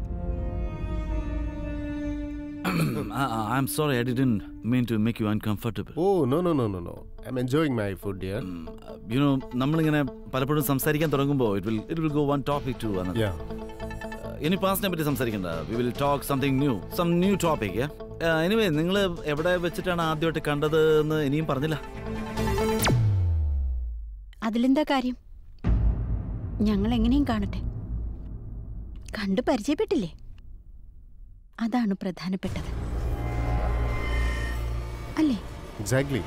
I am sorry I didn't mean to make you uncomfortable oh no no no no no I am enjoying my food dear you know നമ്മളിങ്ങനെ പലപ്പോഴും സംസാരിക്കാൻ തുടങ്ങുമ്പോൾ it will it will go one topic to yeah ഇനി പാസ്റ്റിനെ പറ്റി സംസാരിക്കണ്ട we will talk something new some new topic anyway നിങ്ങൾ എവിടെ വെച്ചിട്ടാണ് ആദ്യമായിട്ട് കണ്ടത് എന്ന് ഇനിയും പറഞ്ഞില്ല അതിലെന്താ കാര്യം ഞങ്ങൾ എങ്ങനെയും കാണട്ടെ കണ്ടു പരിചയപ്പെട്ടില്ലേ അതാണ് പ്രധാനപ്പെട്ടത് അല്ലേ എക്സാക്ട്ലി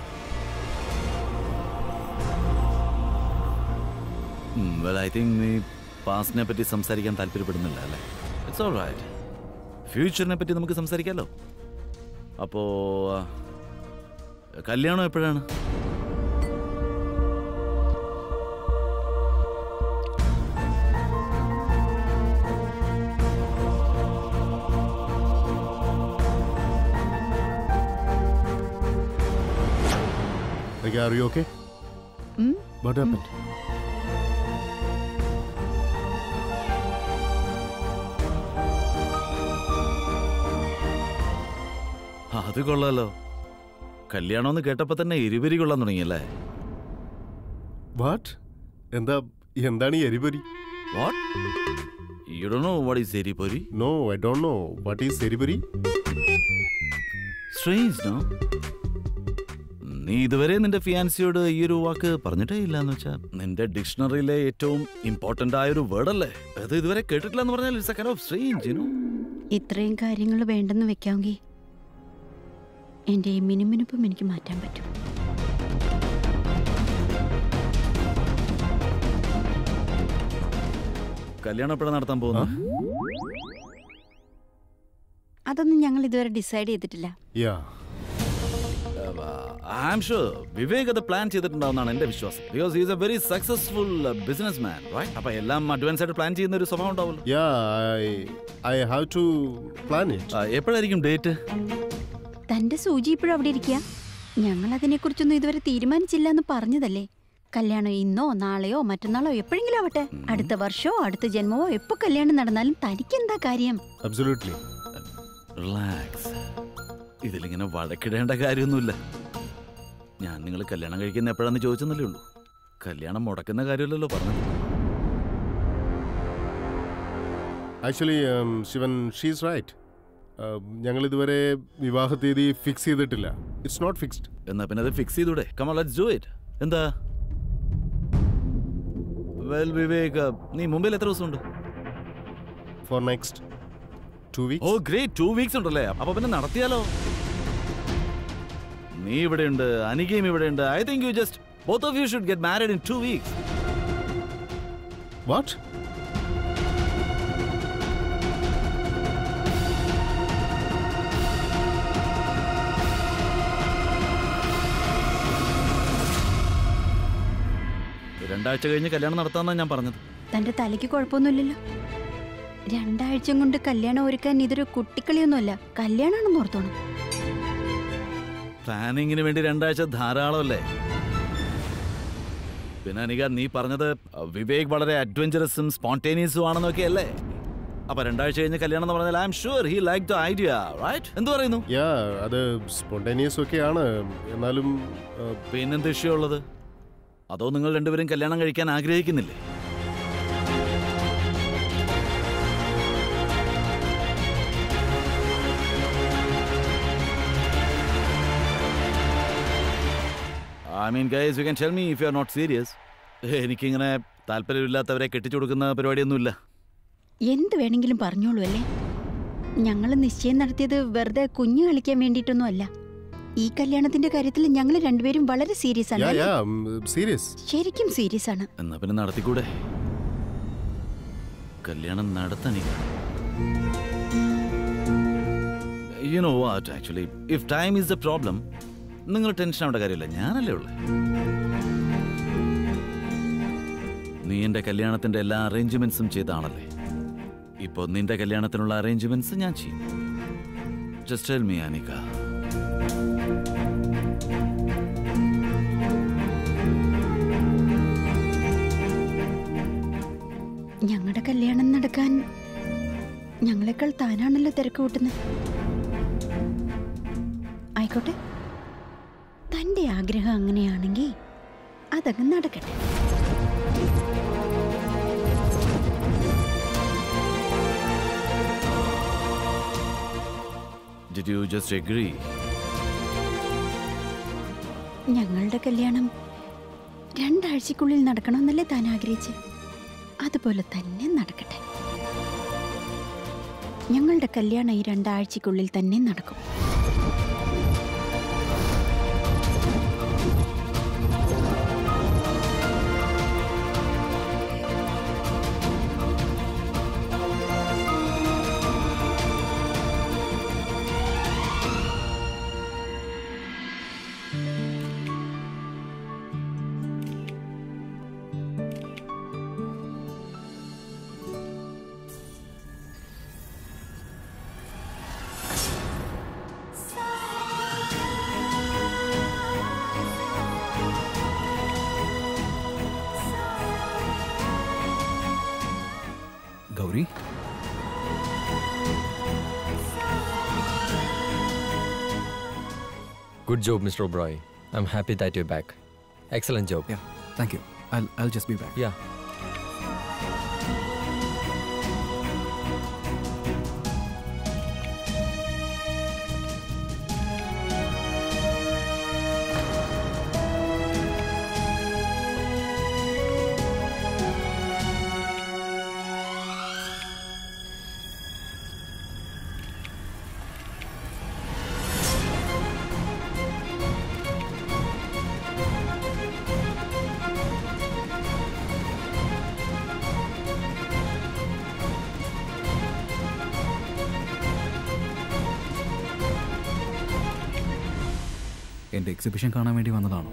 വെൽ ഐ തിങ്ക് നീ പാസ്റ്റിനെ പറ്റി സംസാരിക്കാൻ താല്പര്യപ്പെടുന്നില്ല അല്ലേ ഇറ്റ്സ് ഓൾ റൈറ്റ് ഫ്യൂച്ചറിനെ പറ്റി നമുക്ക് സംസാരിക്കാമല്ലോ അപ്പോ ആ, കല്യാണം എപ്പോഴാണ് are you okay hmm? What happen ആ, അത് കൊള്ളാലോ കല്യാണം എന്ന് കേട്ടപ്പോ തന്നെ എരിപെരി കൊള്ളാൻ തുടങ്ങിയല്ലേ വാട്ട് എന്താ എന്താണ് ഈ എരിപൊരി what you do know what is എരിപൊരി no I don't know what is എരിപൊരി സ്ട്രേഞ്ച് നോ നീ ഇതുവരെ നിന്റെ ഫിയാൻസിയോട് ഈ ഒരു വാക്ക് പറഞ്ഞിട്ടേ ഇല്ല എന്ന് വെച്ചാ നിന്റെ ഡിക്ഷണറിയിലെ ഏറ്റവും ഇമ്പോർട്ടന്റ് ആയ ഒരു വേർഡ് അല്ലേ അത് ഇതുവരെ കേട്ടിട്ടില്ല എന്ന് പറഞ്ഞാൽ it's a kind of strange you know ഇത്രയും കാര്യങ്ങൾ വേണ്ടെന്ന് വെക്കാമെങ്കിൽ എൻ്റെ ഈ മിനുമിനുപ്പും എനിക്ക് മാറ്റാൻ പറ്റും കല്യാണം എപ്പോഴാണ് നടത്താൻ പോകുന്നത് അതൊന്നും ഞങ്ങൾ ഇതുവരെ ഡിസൈഡ് ചെയ്തിട്ടില്ല yeah I am sure Vivek അത് പ്ലാൻ ചെയ്തിട്ടുണ്ടാവുന്നതാണ് എന്റെ വിശ്വാസം because is a very successful businessman right അപ്പൊ എല്ലാം അഡ്വാൻസ് ആയിട്ട് പ്ലാൻ ചെയ്യുന്ന ഒരു സ്വഭാവം ഉണ്ടാവുമല്ലോ yeah I I have to plan it ആ, എപ്പോഴായിരിക്കും ഡേറ്റ് തന്റെ സൂചി ഇപ്പോഴും അവിടെ ഇരിക്കുക ഞങ്ങൾ അതിനെക്കുറിച്ചൊന്നും ഇതുവരെ തീരുമാനിച്ചില്ല എന്ന് പറഞ്ഞതല്ലേ കല്യാണം ഇന്നോ നാളെയോ മറ്റന്നാളോ എപ്പോഴെങ്കിലും ആവട്ടെ അടുത്ത വർഷമോ അടുത്ത ജന്മമോ എപ്പോ കല്യാണം നടന്നാലും തനിക്കെന്താ കാര്യം അബ്സൊല്യൂട്ട്ലി റിലാക്സ് ഇതിലിങ്ങനെ വഴക്കിടേണ്ട കാര്യമൊന്നുമില്ല ഞാൻ നിങ്ങൾ കല്യാണം കഴിക്കുന്ന എപ്പോഴാന്ന് ചോദിച്ചെന്നല്ലേ ഉള്ളൂ കല്യാണം മുടക്കുന്ന കാര്യമല്ലല്ലോ പറഞ്ഞത് ആക്ച്വലി ശിവൻ ഷീസ് റൈറ്റ് ഞങ്ങൾ ഇതുവരെ വിവാഹ തീയതി ഫിക്സ് ചെയ്തിട്ടില്ല ഇറ്റ്സ് നോട്ട് ഫിക്സ്ഡ് എന്നാ പിന്നെ അത് ഫിക്സ് ചെയ്തൂടെ കമ ലെറ്റ്സ് ഡു ഇറ്റ് എന്താ വെൽ വിവേക് നീ മുംബൈയിൽ എത്ര ദിവസമുണ്ട് for next two oh weeks great two weeks ഉണ്ടല്ലേ അപ്പൊ പിന്നെ നടത്തിയാലോ നീ ഇവിടെയുണ്ട് അനികയും ഇവിടെയുണ്ട് I think you just both of you should get married in two weeks what രണ്ടാഴ്ച കഴിഞ്ഞ് കല്യാണം നടത്താമെന്നാണ് ഞാൻ പറഞ്ഞത് തന്റെ തലയ്ക്ക് കുഴപ്പമൊന്നുമില്ലല്ലോ രണ്ടാഴ്ച കൊണ്ട് കല്യാണം ഒരുക്കാൻ ഇതൊരു കുട്ടിക്കളിയൊന്നുമല്ല കല്യാണമാണെന്ന് ഓർത്തോണം പ്ലാനിങ്ങിന് വേണ്ടി രണ്ടാഴ്ച ധാരാളമല്ലേ പിന്നെ അനിക നീ പറഞ്ഞത് അഹ്, വിവേക് വളരെ അഡ്വഞ്ചറസും സ്പോണ്ടേനിയസും ആണെന്നൊക്കെ അല്ലേ അപ്പൊ രണ്ടാഴ്ച കഴിഞ്ഞ് കല്യാണം എന്ന് പറഞ്ഞാൽ I am sure he like the idea right എന്ത് പറയുന്നു യാ അത് സ്പോണ്ടേനിയസ് ഒക്കെയാണ് എന്നാലും uh, പിന്നെന്ത് ഇഷ്യൂ ഉള്ളത് അതോ നിങ്ങൾ രണ്ടുപേരും കല്യാണം കഴിക്കാൻ ആഗ്രഹിക്കുന്നില്ലേ I mean guys you can tell me if you are not serious എനിക്കിങ്ങനെ താല്പര്യമില്ലാത്തവരെ കെട്ടിച്ചു കൊടുക്കുന്ന പരിപാടിയൊന്നുമില്ല എന്ത് വേണമെങ്കിലും പറഞ്ഞോളൂ അല്ലേ ഞങ്ങൾ നിശ്ചയം നടത്തിയത് വെറുതെ കുഞ്ഞു കളിക്കാൻ വേണ്ടിയിട്ടൊന്നും അല്ല ഈ കല്യാണത്തിന്റെ കാര്യത്തിൽ ഞങ്ങൾ രണ്ടുപേരും വളരെ സീരിയസ് ആണ് യാ അല്ലേ? യാ സീരിയസ് ശരിക്കും സീരിയസ് ആണ് എന്നാ പിന്നെ നടത്തിക്കൂടെ കല്യാണം നടത്തണില്ല you know what actually if time is the problem നിങ്ങൾ ടെൻഷൻ ആവേണ്ട കാര്യമില്ല ഞാനല്ലേ ഉള്ളു നീ എന്റെ കല്യാണത്തിന്റെ എല്ലാ അറേഞ്ച്മെന്റ്സും ചെയ്താണല്ലേ ഇപ്പൊ നിന്റെ കല്യാണത്തിനുള്ള അറേഞ്ച്മെന്റ്സ് ഞാൻ ചെയ്യും ജസ്റ്റ് ടെൽ മീ അനിക ഞങ്ങളുടെ കല്യാണം നടക്കാൻ ഞങ്ങളെക്കാൾ താനാണല്ലോ തിരക്ക് കൂട്ടുന്നത് ആയിക്കോട്ടെ തന്റെ ആഗ്രഹം അങ്ങനെയാണെങ്കിൽ അതങ്ങ് നടക്കട്ടെ ഡിഡ് യു ജസ്റ്റ് എഗ്രി ഞങ്ങളുടെ കല്യാണം രണ്ടാഴ്ചക്കുള്ളിൽ നടക്കണമെന്നല്ലേ താൻ ആഗ്രഹിച്ച് അതുപോലെ തന്നെ നടക്കട്ടെ ഞങ്ങളുടെ കല്യാണം ഈ രണ്ടാഴ്ചക്കുള്ളിൽ തന്നെ നടക്കും Gauri Good job, Mr. O'Brien. I'm happy that you're back. Excellent job. Yeah, thank you. I'll, I'll just be back. Yeah. എൻ്റെ എക്സിബിഷൻ കാണാൻ വേണ്ടി വന്നതാണോ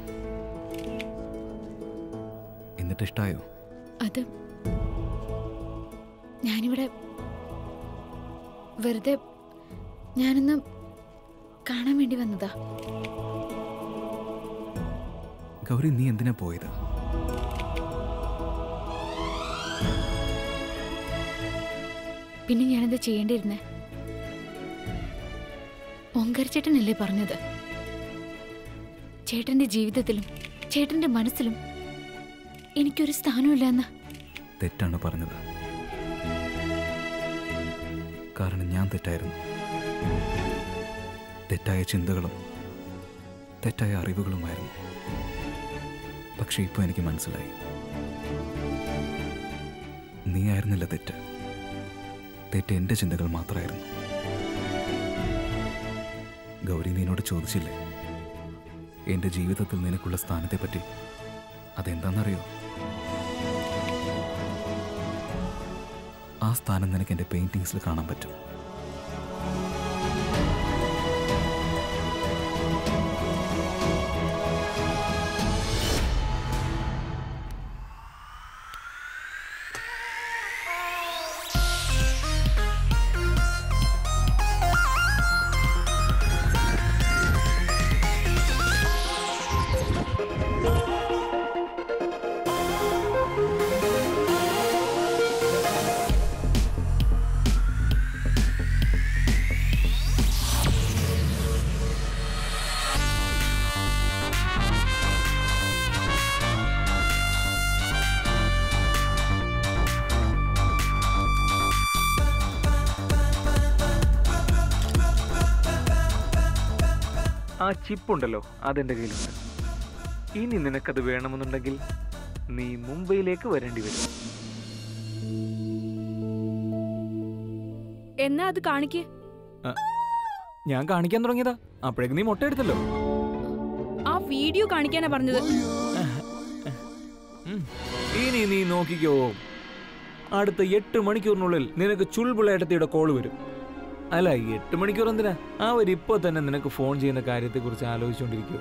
എന്നിട്ട് ഇഷ്ടായോ അത് ഞാനിവിടെ വെറുതെ ഞാനൊന്ന് കാണാൻ വേണ്ടി വന്നതാ ഗൗരി നീ എന്തിനാ പോയത് പിന്നെ ഞാനെന്താ ചെയ്യേണ്ടിയിരുന്നേ ഓങ്കാർ ചേട്ടനല്ലേ പറഞ്ഞത് ചേട്ടന്റെ ജീവിതത്തിലും ചേട്ടന്റെ മനസ്സിലും എനിക്കൊരു സ്ഥാനമില്ല എന്ന് തെറ്റാണ് പറഞ്ഞത് കാരണം ഞാൻ തെറ്റായിരുന്നു തെറ്റായ ചിന്തകളും തെറ്റായ അറിവുകളുമായിരുന്നു പക്ഷെ ഇപ്പോൾ എനിക്ക് മനസ്സിലായി നീ ആയിരുന്നില്ല തെറ്റ് തെറ്റ് എൻ്റെ ചിന്തകൾ മാത്രമായിരുന്നു ഗൗരി നീനോട് ചോദിച്ചില്ലേ എൻ്റെ ജീവിതത്തിൽ നിനക്കുള്ള സ്ഥാനത്തെപ്പറ്റി അതെന്താണെന്നറിയോ ആ സ്ഥാനം നിനക്ക് എൻ്റെ പെയിൻറ്റിങ്സിൽ കാണാൻ പറ്റും ആ ചിപ്പുണ്ടല്ലോ അതെന്റെ കയ്യിലുണ്ട് ഇനി നിനക്കത് വേണമെന്നുണ്ടെങ്കിൽ നീ മുംബൈയിലേക്ക് വരേണ്ടി വരും എന്നാ അത് കാണിക്ക് ഞാൻ കാണിക്കാൻ തുടങ്ങിയതാ അപ്പോഴേക്ക് നീ മുട്ട എടുത്തല്ലോ ആ വീഡിയോ കാണിക്കാനാ പറഞ്ഞത് ഉം. ഇനി നീ നോക്കിക്കോ അടുത്ത എട്ട് മണിക്കൂറിനുള്ളിൽ നിനക്ക് ചുൾബുളേട്ടത്തിയുടെ കോള് വരും അല്ല എട്ട് മണിക്കൂർ എന്തിനാ അവരിപ്പോ തന്നെ നിനക്ക് ഫോൺ ചെയ്യുന്ന കാര്യത്തെക്കുറിച്ച് ആലോചിച്ചുകൊണ്ടിരിക്കുക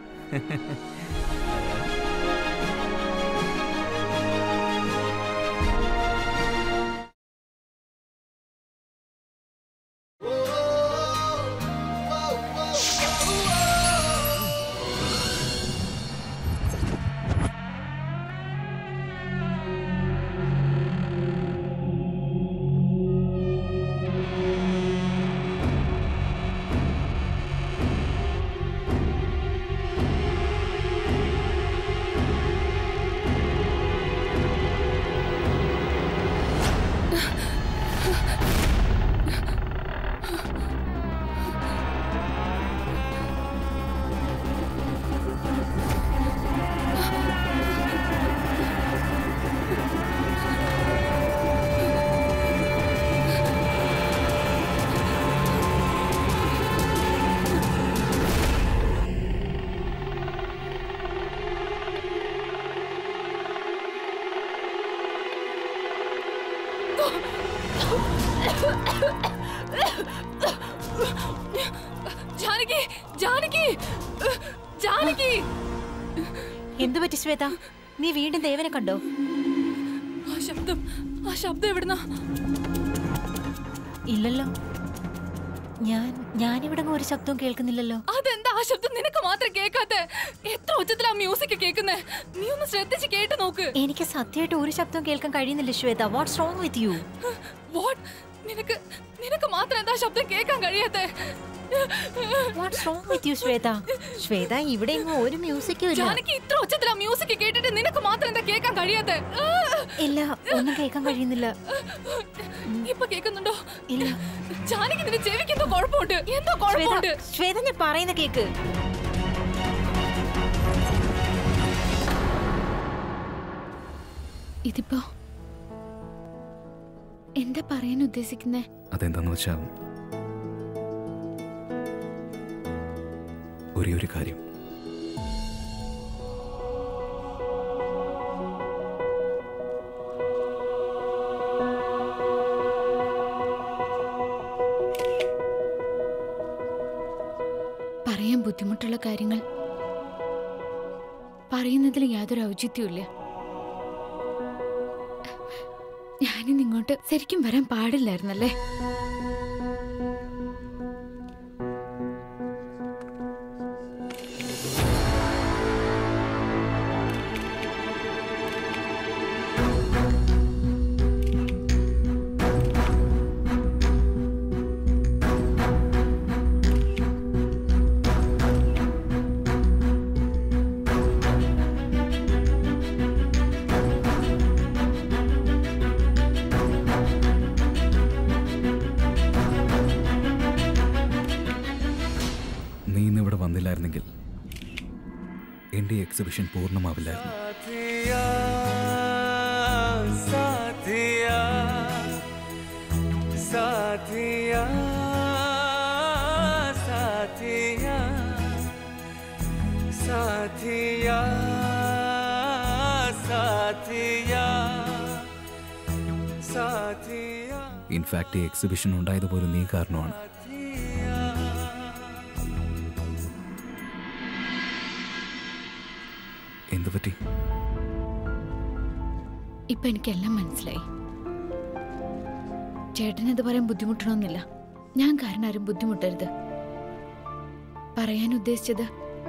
ജാനകി ജാനകി ജാനകി എന്തു പറ്റി ശ്വേത നീ വീണ്ടും ദേവനെ കണ്ടോ ആ ശബ്ദം ആ ശബ്ദം എവിടുന്നാ ഇല്ലല്ലോ ഞാൻ ഞാനിവിടെ ഒരു ശബ്ദവും കേൾക്കുന്നില്ലല്ലോ അതെന്താ ആ ശബ്ദം നിനക്ക് മാത്രം കേൾക്കാത്തെ എത്ര ഉച്ചത്തിലാ മ്യൂസിക് കേൾക്കുന്നേ നീ ഒന്ന് ശ്രദ്ധിച്ച് കേട്ട് നോക്ക് എനിക്ക് സത്യമായിട്ട് ഒരു ശബ്ദവും കേൾക്കാൻ കഴിയുന്നില്ല Shweta what's wrong with you what നിനക്ക് നിനക്ക് മാത്രം എന്താ ശബ്ദം കേൾക്കാൻ കഴിയാത്തെ what's wrong with you Shweta Shweta ഇവിടെ എങ്ങും ഒരു മ്യൂസിക്കും ഇല്ല ജാനകി ഇത്ര ഉച്ചത്തിലാ മ്യൂസിക് കേട്ടിട്ട് നിനക്ക് മാത്രം എന്താ കേൾക്കാൻ കഴിയാത്തെ ഇല്ല ഒന്നും കേൾക്കാൻ കഴിയുന്നില്ല ഇപ്പൊ കേൾക്കുന്നുണ്ടോ ഇല്ല ജാനകി നിന്റെ ചെവിക്ക് എന്തോ കുഴപ്പമുണ്ട് എന്തോ ശ്വേത കുഴപ്പമുണ്ട് ശ്വേത ഞാൻ പറയുന്ന കേക്ക് ഇതിപ്പോ എന്താ പറയാൻ ഉദ്ദേശിക്കുന്നേ അതെന്താന്ന് വെച്ചാൽ ഒരേ ഒരു കാര്യം പറയാൻ ബുദ്ധിമുട്ടുള്ള കാര്യങ്ങൾ പറയുന്നതിൽ യാതൊരു ഔചിത്യമില്ല ഞാനിന്ന് ഇങ്ങോട്ട് ശരിക്കും വരാൻ പാടില്ലായിരുന്നല്ലേ എൻ്റെ ഈ എക്സിബിഷൻ പൂർണ്ണമാവില്ലായിരുന്നു साथिया साथिया साथिया साथिया साथिया साथिया ഇൻഫാക്ട് ഈ എക്സിബിഷൻ ഉണ്ടായത് പോലും നീ കാരണമാണ് എന്തു പറ്റി ഇപ്പൊ എനിക്കെല്ലാം മനസ്സിലായി ചേട്ടനത് പറയാൻ ബുദ്ധിമുട്ടണമെന്നില്ല ഞാൻ കാരണം ആരും ബുദ്ധിമുട്ടരുത് പറയാൻ ഉദ്ദേശിച്ചത്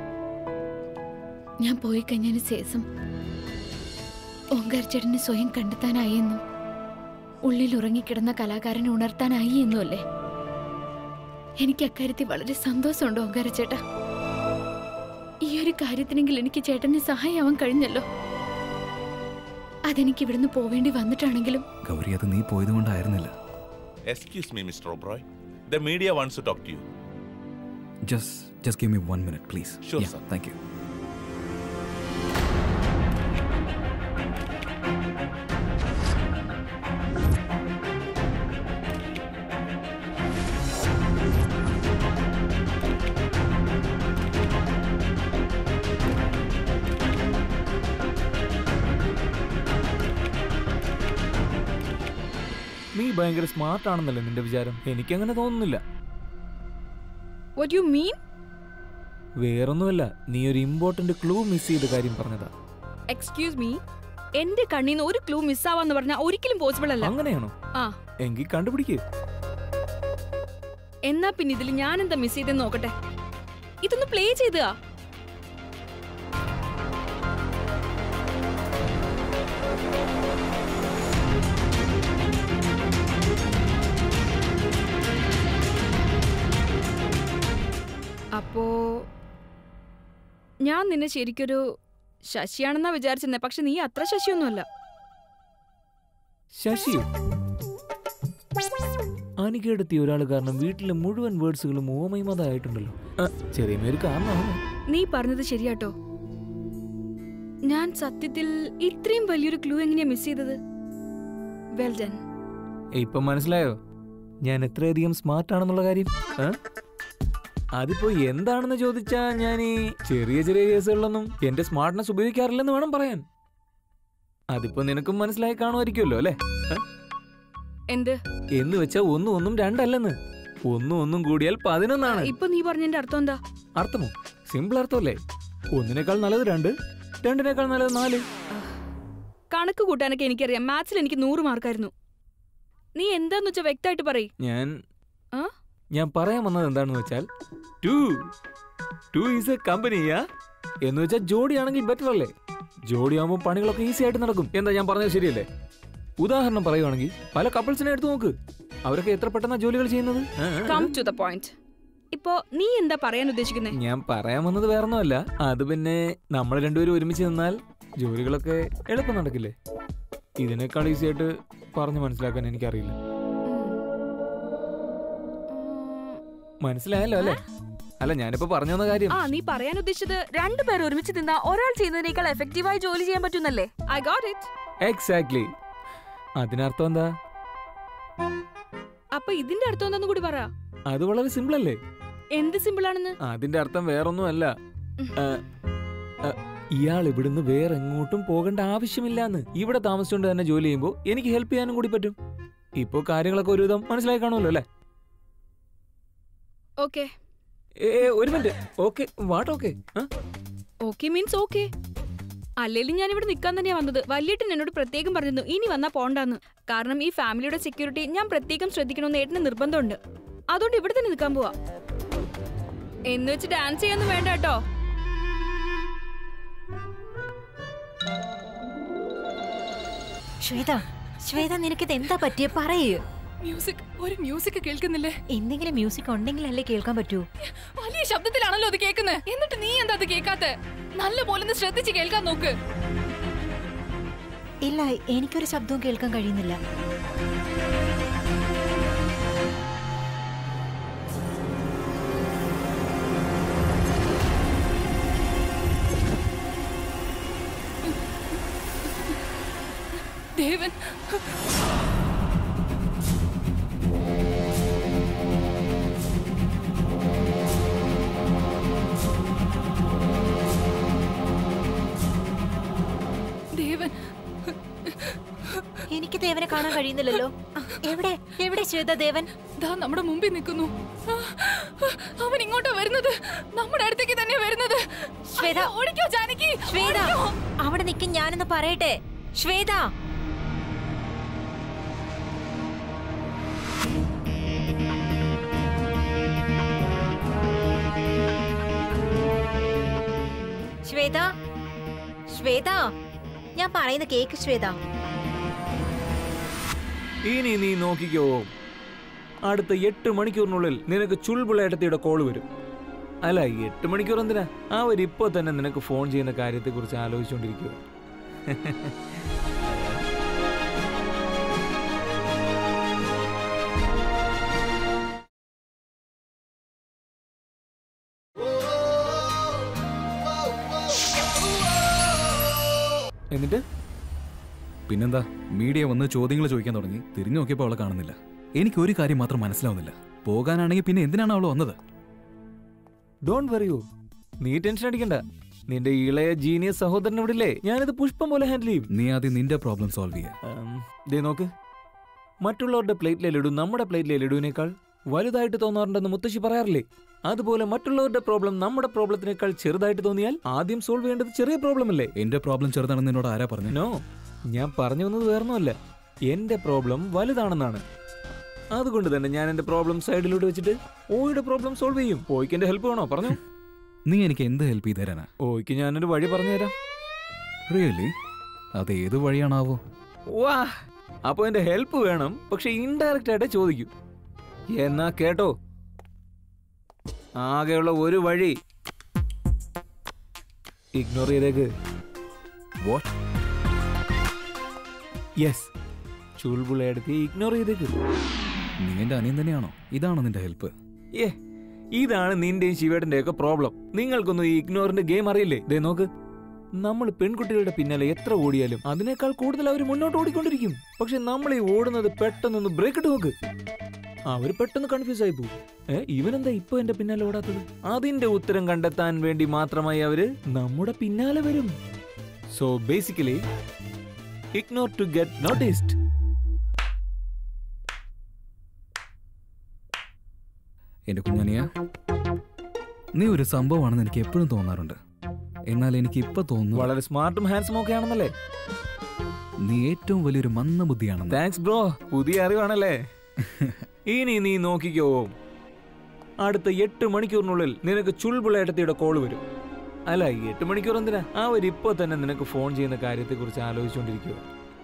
ഞാൻ പോയി കഴിഞ്ഞതിന് ശേഷം ഓങ്കാർ ചേട്ടനെ സ്വയം കണ്ടെത്താനായി എന്നും ഉള്ളിൽ ഉറങ്ങിക്കിടന്ന കലാകാരനെ ഉണർത്താനായി എന്നും അല്ലേ എനിക്ക് അക്കാര്യത്തിൽ വളരെ സന്തോഷമുണ്ട് ഓങ്കാര ചേട്ടാ ഈ ഒരു കാര്യത്തിനെങ്കിൽ എനിക്ക് ചേട്ടനെ സഹായമാവാൻ കഴിഞ്ഞല്ലോ അതെനിക്ക് ഇവിടുന്ന് പോവേണ്ടി വന്നിട്ടാണെങ്കിലും ഗൗരി അത് നീ പോയതുകൊണ്ടായിരുന്നില്ല Excuse me, Mr. Oberoi. The media wants to talk to you. Just just give me one minute please Sure, sir. Thank you നീ ഭയങ്കര സ്മാർട്ട് ആണെന്നല്ലേ നിന്റെ വിചാരം എനിക്കങ്ങനെ തോന്നുന്നില്ല വാട്ട് യു മീൻ വേറൊന്നുമല്ല നീ ഒരു ഇമ്പോർട്ടന്റ് ക്ലൂ മിസ് ചെയ്ത കാര്യം പറഞ്ഞതാ എക്സ്ക്യൂസ് മീ എന്റെ കണ്ണിൽ നിന്ന് ഒരു ക്ലൂ മിസ്സാവാന്ന് പറഞ്ഞാൽ ഒരിക്കലും പോസിബിൾ അല്ല അങ്ങനെയാണോ ആ എങ്കിൽ കണ്ടുപിടിക്കേ എന്നാ പിന്നെ ഇതിൽ ഞാൻ എന്താ മിസ് ചെയ്തെന്ന് നോക്കട്ടെ ഇതൊന്ന് പ്ലേ ചെയ്താ അപ്പോ ഞാൻ നിന്നെ ശരിക്കൊരു ശശിയാണെന്നാ വിചാരിച്ചിരുന്നെ പക്ഷെ നീ അത്ര ശശിയൊന്നുമല്ല ശശിയോ അനികേടത്തി ഒരാൾ കാരണം വീട്ടിലെ മുഴുവൻ വേർഡ്സുകളും ഓമയമതായിട്ടുണ്ടല്ലോ ചെറിയ മേര് കാരണമാണ് നീ പറഞ്ഞത് ശരിയാട്ടോ ഞാൻ സത്യത്തിൽ ഇത്രയും വലിയൊരു ക്ലൂ എങ്ങനെയാ മിസ് ചെയ്തത് വെൽ ഡൺ ഇപ്പൊ മനസ്സിലായോ ഞാൻ എത്രയധികം സ്മാർട്ട് ആണെന്നുള്ള കാര്യം ആ? അതിപ്പോ എന്താണെന്ന് ചോദിച്ചാ ഞാൻ ഈ ചെറിയ ചെറിയ കേസുകളിലൊന്നും എന്റെ സ്മാർട്ട്നെസ് ഉപയോഗിക്കാറില്ലെന്ന് വേണം പറയാൻ അതിപ്പോ നിനക്കും മനസ്സിലായി കാണുമായിരിക്കുമല്ലോ അല്ലേ ആ? എന്ത് എന്ന് വെച്ചാ ഒന്നും ഒന്നും രണ്ടല്ലെന്ന് ഒന്നും ഒന്നും കൂടിയാൽ പതിനൊന്നാണ് ഇപ്പൊ നീ പറഞ്ഞതിന്റെ അർത്ഥം എന്താ അർത്ഥമോ സിമ്പിൾ അർത്ഥമല്ലേ ഒന്നിനേക്കാൾ നല്ലത് രണ്ട് രണ്ടിനേക്കാൾ നല്ലത് നാല് കണക്ക് കൂട്ടാനൊക്കെ എനിക്കറിയാം മാത്സിൽ എനിക്ക് നൂറ് മാർക്കായിരുന്നു നീ എന്താന്ന് വെച്ചാ വ്യക്തമായിട്ട് പറയ് ഞാൻ ആ? ഞാൻ പറയാൻ വന്നത് എന്താണെന്ന് വെച്ചാൽ ടു ടു ഈസ് എ കമ്പനിയാ എന്ന് വെച്ചാൽ ജോഡിയാണെങ്കിൽ ബെറ്റർ അല്ലേ ജോഡിയാകുമ്പോൾ പണികളൊക്കെ ഈസി ആയിട്ട് നടക്കും എന്താ ഞാൻ പറഞ്ഞത് ശരിയല്ലേ ഉദാഹരണം പറയുവാണെങ്കിൽ പല കപ്പിൾസിനെ എടുത്തു നോക്ക് അവരൊക്കെ എത്ര പെട്ടെന്നാ ജോലികൾ ചെയ്യുന്നത് ആ, ആ, ആ. കം ടു ദ പോയിന്റ് ഇപ്പോ നീ എന്താ പറയാൻ ഉദ്ദേശിക്കുന്നത് ഞാൻ പറയാൻ വന്നത് വേറൊന്നുമല്ല അത് പിന്നെ നമ്മൾ രണ്ടുപേരും ഒരുമിച്ച് നിന്നാൽ ജോലികളൊക്കെ എളുപ്പം നടക്കില്ലേ ഇതിനേക്കാൾ ഈസി ആയിട്ട് പറഞ്ഞു മനസ്സിലാക്കാൻ എനിക്കറിയില്ല മനസ്സിലായല്ലോ അല്ലേ അല്ല ഞാനിപ്പോ പറഞ്ഞു വന്ന കാര്യം ആ നീ പറയാൻ ഉദ്ദേശിച്ചത് രണ്ടുപേർ ഒരുമിച്ച് നിന്നാ ഒരാൾ ചെയ്യുന്നതിനേക്കാൾ എഫക്റ്റീവായി ജോലി ചെയ്യാൻ പറ്റുന്നല്ലേ ഐ ഗോട്ട് ഇറ്റ് എക്സാക്ട്ലി അതിനർത്ഥം എന്താ അപ്പൊ ഇതിന്റെ അർത്ഥം എന്താന്ന് കൂടി പറ അത് വളരെ സിമ്പിൾ അല്ലേ എന്ത് സിമ്പിൾ ആണെന്ന് അതിന്റെ അർത്ഥം വേറൊന്നുമല്ല ആ, ആ, ഇയാൾ ഇവിടുന്ന് വേറെ എങ്ങോട്ടും പോകേണ്ട ആവശ്യമില്ലാന്ന് ഇവിടെ താമസിച്ചുകൊണ്ട് തന്നെ ജോലി ചെയ്യുമ്പോൾ എനിക്ക് ഹെൽപ്പ് ചെയ്യാനും കൂടി പറ്റും ഇപ്പോ കാര്യങ്ങളൊക്കെ ഒരുവിധം മനസ്സിലായി കാണുമല്ലോ അല്ലേ ഓക്കെ ഏ ഏ, ഒരു minute okay what okay okay means okay അല്ലേലും ഞാൻ ഇവിടെ നിൽക്കാൻ തന്നെയാ വന്നത് വല്യേട്ടൻ എന്നോട് പ്രത്യേകം പറഞ്ഞിരുന്നു ഇനി വന്നാ പോണ്ടാന്ന് കാരണം ഈ ഫാമിലിയുടെ സെക്യൂരിറ്റി ഞാൻ പ്രത്യേകം ശ്രദ്ധിക്കണമെന്ന് ഏട്ടന് നിർബന്ധമുണ്ട് അതുകൊണ്ട് ഇവിടെ തന്നെ നിൽക്കാൻ പോവാ എന്ന് വെച്ച് ഡാൻസ് ചെയ്യാനൊന്നും വേണ്ട കേട്ടോ ശ്വേത ശ്വേത നിനക്കിത് എന്താ പറ്റിയ പറയൂ മ്യൂസിക് ഒരു മ്യൂസിക് കേൾക്കുന്നില്ലേ എന്തെങ്കിലും മ്യൂസിക് ഉണ്ടെങ്കിലല്ലേ കേൾക്കാൻ പറ്റൂ വലിയ ശബ്ദത്തിലാണല്ലോ അത് കേൾക്കുന്നത് എന്നിട്ട് നീ എന്താ അത് കേൾക്കാത്ത നല്ല പോലെ ഒന്ന് ശ്രദ്ധിച്ച് കേൾക്കാൻ നോക്ക് ഇല്ല എനിക്കൊരു ശബ്ദവും കേൾക്കാൻ കഴിയുന്നില്ല ദേവൻ ദേവൻ എനിക്ക് ദേവനെ കാണാൻ കഴിയുന്നില്ലല്ലോ എവിടെ എവിടെ ശ്വേത ദേവൻ ദാ നമ്മുടെ മുമ്പിൽ നിൽക്കുന്നു അവൻ ഇങ്ങോട്ടാ വരുന്നത് നമ്മുടെ അടുത്തേക്ക് തന്നെ വരുന്നത് ശ്വേത അയ്യോ, ഓടിക്കോ ജാനകി ശ്വേത ഓടിക്കോ. അവിടെ നിൽക്കും ഞാനൊന്ന് പറയട്ടെ ശ്വേത ശ്വേത ശ്വേത ഞാൻ പറയുന്ന കേക്ക് ശ്വേത ഇനി നീ നോക്കിക്കോ അടുത്ത എട്ട് മണിക്കൂറിനുള്ളിൽ നിനക്ക് ചുൾബുളേട്ടത്തിയുടെ കോള് വരും അല്ല എട്ട് മണിക്കൂർ എന്തിനാ അവരിപ്പോ തന്നെ നിനക്ക് ഫോൺ ചെയ്യുന്ന കാര്യത്തെക്കുറിച്ച് ആലോചിച്ചുകൊണ്ടിരിക്കുക എന്നിട്ട് പിന്നെന്താ മീഡിയ വന്ന് ചോദ്യങ്ങൾ ചോദിക്കാൻ തുടങ്ങി തിരിഞ്ഞു നോക്കിയപ്പോൾ അവളെ കാണുന്നില്ല എനിക്ക് ഒരു കാര്യം മാത്രം മനസ്സിലാവുന്നില്ല പോകാനാണെങ്കിൽ പിന്നെ എന്തിനാണ് അവൾ വന്നത് ഡോണ്ട് വറിയൂ നീ ടെൻഷൻ അടിക്കണ്ട നിന്റെ ഇളയ ജീനിയസ് സഹോദരൻ ഇവിടെ ഇല്ലേ ഞാനിത് പുഷ്പം പോലെ ഹാൻഡിൽ ചെയ്യും നീ ആദ്യം നിന്റെ പ്രോബ്ലം സോൾവ് ചെയ്യാം ഉം, ദേ നോക്ക് മറ്റുള്ളവരുടെ പ്ലേറ്റിലെ ലഡു നമ്മുടെ പ്ലേറ്റിലെ ലഡുവിനേക്കാൾ വലുതായിട്ട് തോന്നാറുണ്ടെന്ന് മുത്തശ്ശി പറയാറില്ലേ അതുപോലെ മറ്റുള്ളവരുടെ പ്രോബ്ലം നമ്മുടെ പ്രോബ്ലത്തിനേക്കാൾ ചെറുതായിട്ട് തോന്നിയാൽ ആദ്യം സോൾവ് ചെയ്യേണ്ടത് ചെറിയ പ്രോബ്ലം അല്ലേ എന്റെ പ്രോബ്ലം ചെറുതാണെന്ന് എന്നോട് ആരാ പറഞ്ഞു നോ ഞാൻ പറഞ്ഞു വന്നത് വേറൊന്നുമല്ല എന്റെ പ്രോബ്ലം വലുതാണെന്നാണ് അതുകൊണ്ട് തന്നെ ഞാൻ എന്റെ പ്രോബ്ലം സൈഡിലോട്ട് വെച്ചിട്ട് ഓയുടെ പ്രോബ്ലം സോൾവ് ചെയ്യും ഓയ്ക്ക് എന്റെ ഹെൽപ്പ് വേണോ പറഞ്ഞു നീ എനിക്ക് എന്ത് ഹെൽപ്പ് ചെയ്തു തരാനാ ഓയ്ക്ക് ഞാനൊരു വഴി പറഞ്ഞു തരാം റിയലി അത് ഏത് വഴിയാണാവോ വാ അപ്പൊ എന്റെ ഹെൽപ്പ് വേണം പക്ഷെ ഇൻഡയറക്റ്റ് ആയിട്ട് ചോദിക്കൂ എന്നാ കേട്ടോ ആകെയുള്ള ഒരു വഴി ഇഗ്നോർ ചെയ്തേക്ക് വാട്ട് യെസ് ചുൾബുളയെടുത്ത് ഇഗ്നോർ ചെയ്തേക്ക് നീ എന്റെ അനിയൻ തന്നെയാണോ ഇതാണോ നിന്റെ ഹെൽപ്പ് ഏ ഇതാണ് നിന്റെയും ശിവേട്ടന്റെ ഒക്കെ പ്രോബ്ലം നിങ്ങൾക്കൊന്നും ഈ ഇഗ്നോറിന്റെ ഗെയിം അറിയില്ലേ ദേ നോക്ക് നമ്മൾ പെൺകുട്ടികളുടെ പിന്നാലെ എത്ര ഓടിയാലും അതിനേക്കാൾ കൂടുതൽ അവർ മുന്നോട്ട് ഓടിക്കൊണ്ടിരിക്കും പക്ഷെ നമ്മൾ ഈ ഓടുന്നത് പെട്ടെന്നൊന്ന് ബ്രേക്ക് ഇട്ട് നോക്ക് അവര് പെട്ടെന്ന് കൺഫ്യൂസ് ആയി പോകും ഏ ഇവനെന്താ ഇപ്പൊ എന്റെ പിന്നാലെ ഓടാത്തത് അതിന്റെ ഉത്തരം കണ്ടെത്താൻ വേണ്ടി മാത്രമായി അവര് നമ്മുടെ പിന്നാലെ വരും so basically ignore to get noticed എന്റെ കുഞ്ഞനിയ നീ ഒരു സംഭവമാണെന്ന് എനിക്ക് എപ്പോഴും തോന്നാറുണ്ട് എന്നാൽ എനിക്ക് ഇപ്പൊ തോന്നുന്നു വളരെ സ്മാർട്ടും ഹാൻഡ്സും ഒക്കെ ആണെന്നല്ലേ നീ ഏറ്റവും വലിയൊരു മന്ദബുദ്ധിയാണെന്ന് താങ്ക്സ് ബ്രോ പുതിയ അറിവാണല്ലേ ഇനി നീ നോക്കിക്കോ അടുത്ത എട്ട് മണിക്കൂറിനുള്ളിൽ നിനക്ക് ചുൾബുളേട്ടത്തിയുടെ കോള് വരും അല്ല എട്ട് മണിക്കൂർ എന്തിനാ അവരിപ്പോ തന്നെ നിനക്ക് ഫോൺ ചെയ്യുന്ന കാര്യത്തെക്കുറിച്ച് ആലോചിച്ചുകൊണ്ടിരിക്കുക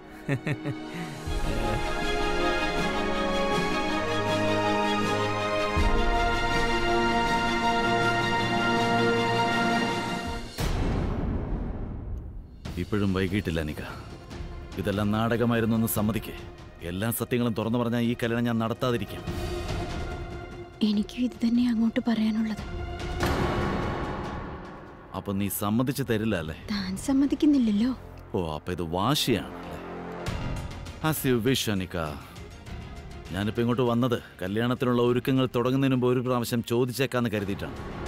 ഇപ്പോഴും വൈകിട്ടില്ല നിക ഇതെല്ലാം നാടകമായിരുന്നു എന്ന് സമ്മതിക്കേ എല്ലാ സത്യങ്ങളും തുറന്നു പറഞ്ഞാൽ ഈ കല്യാണം ഞാൻ നടത്താതിരിക്കാം എനിക്കും ഇത് തന്നെ അങ്ങോട്ട് പറയാനുള്ളത് അപ്പൊ നീ സമ്മതിച്ചു തരില്ല അല്ലേ താൻ സമ്മതിക്കുന്നില്ലല്ലോ ഓ അപ്പൊ ഇത് വാശിയാണ് ആസ് യു വിഷ് അനിക ഞാനിപ്പോ ഇങ്ങോട്ട് വന്നത് കല്യാണത്തിനുള്ള ഒരുക്കങ്ങൾ തുടങ്ങുന്നതിന് മുമ്പ് ഒരു പ്രാവശ്യം ചോദിച്ചേക്കാന്ന് കരുതിയിട്ടാണ്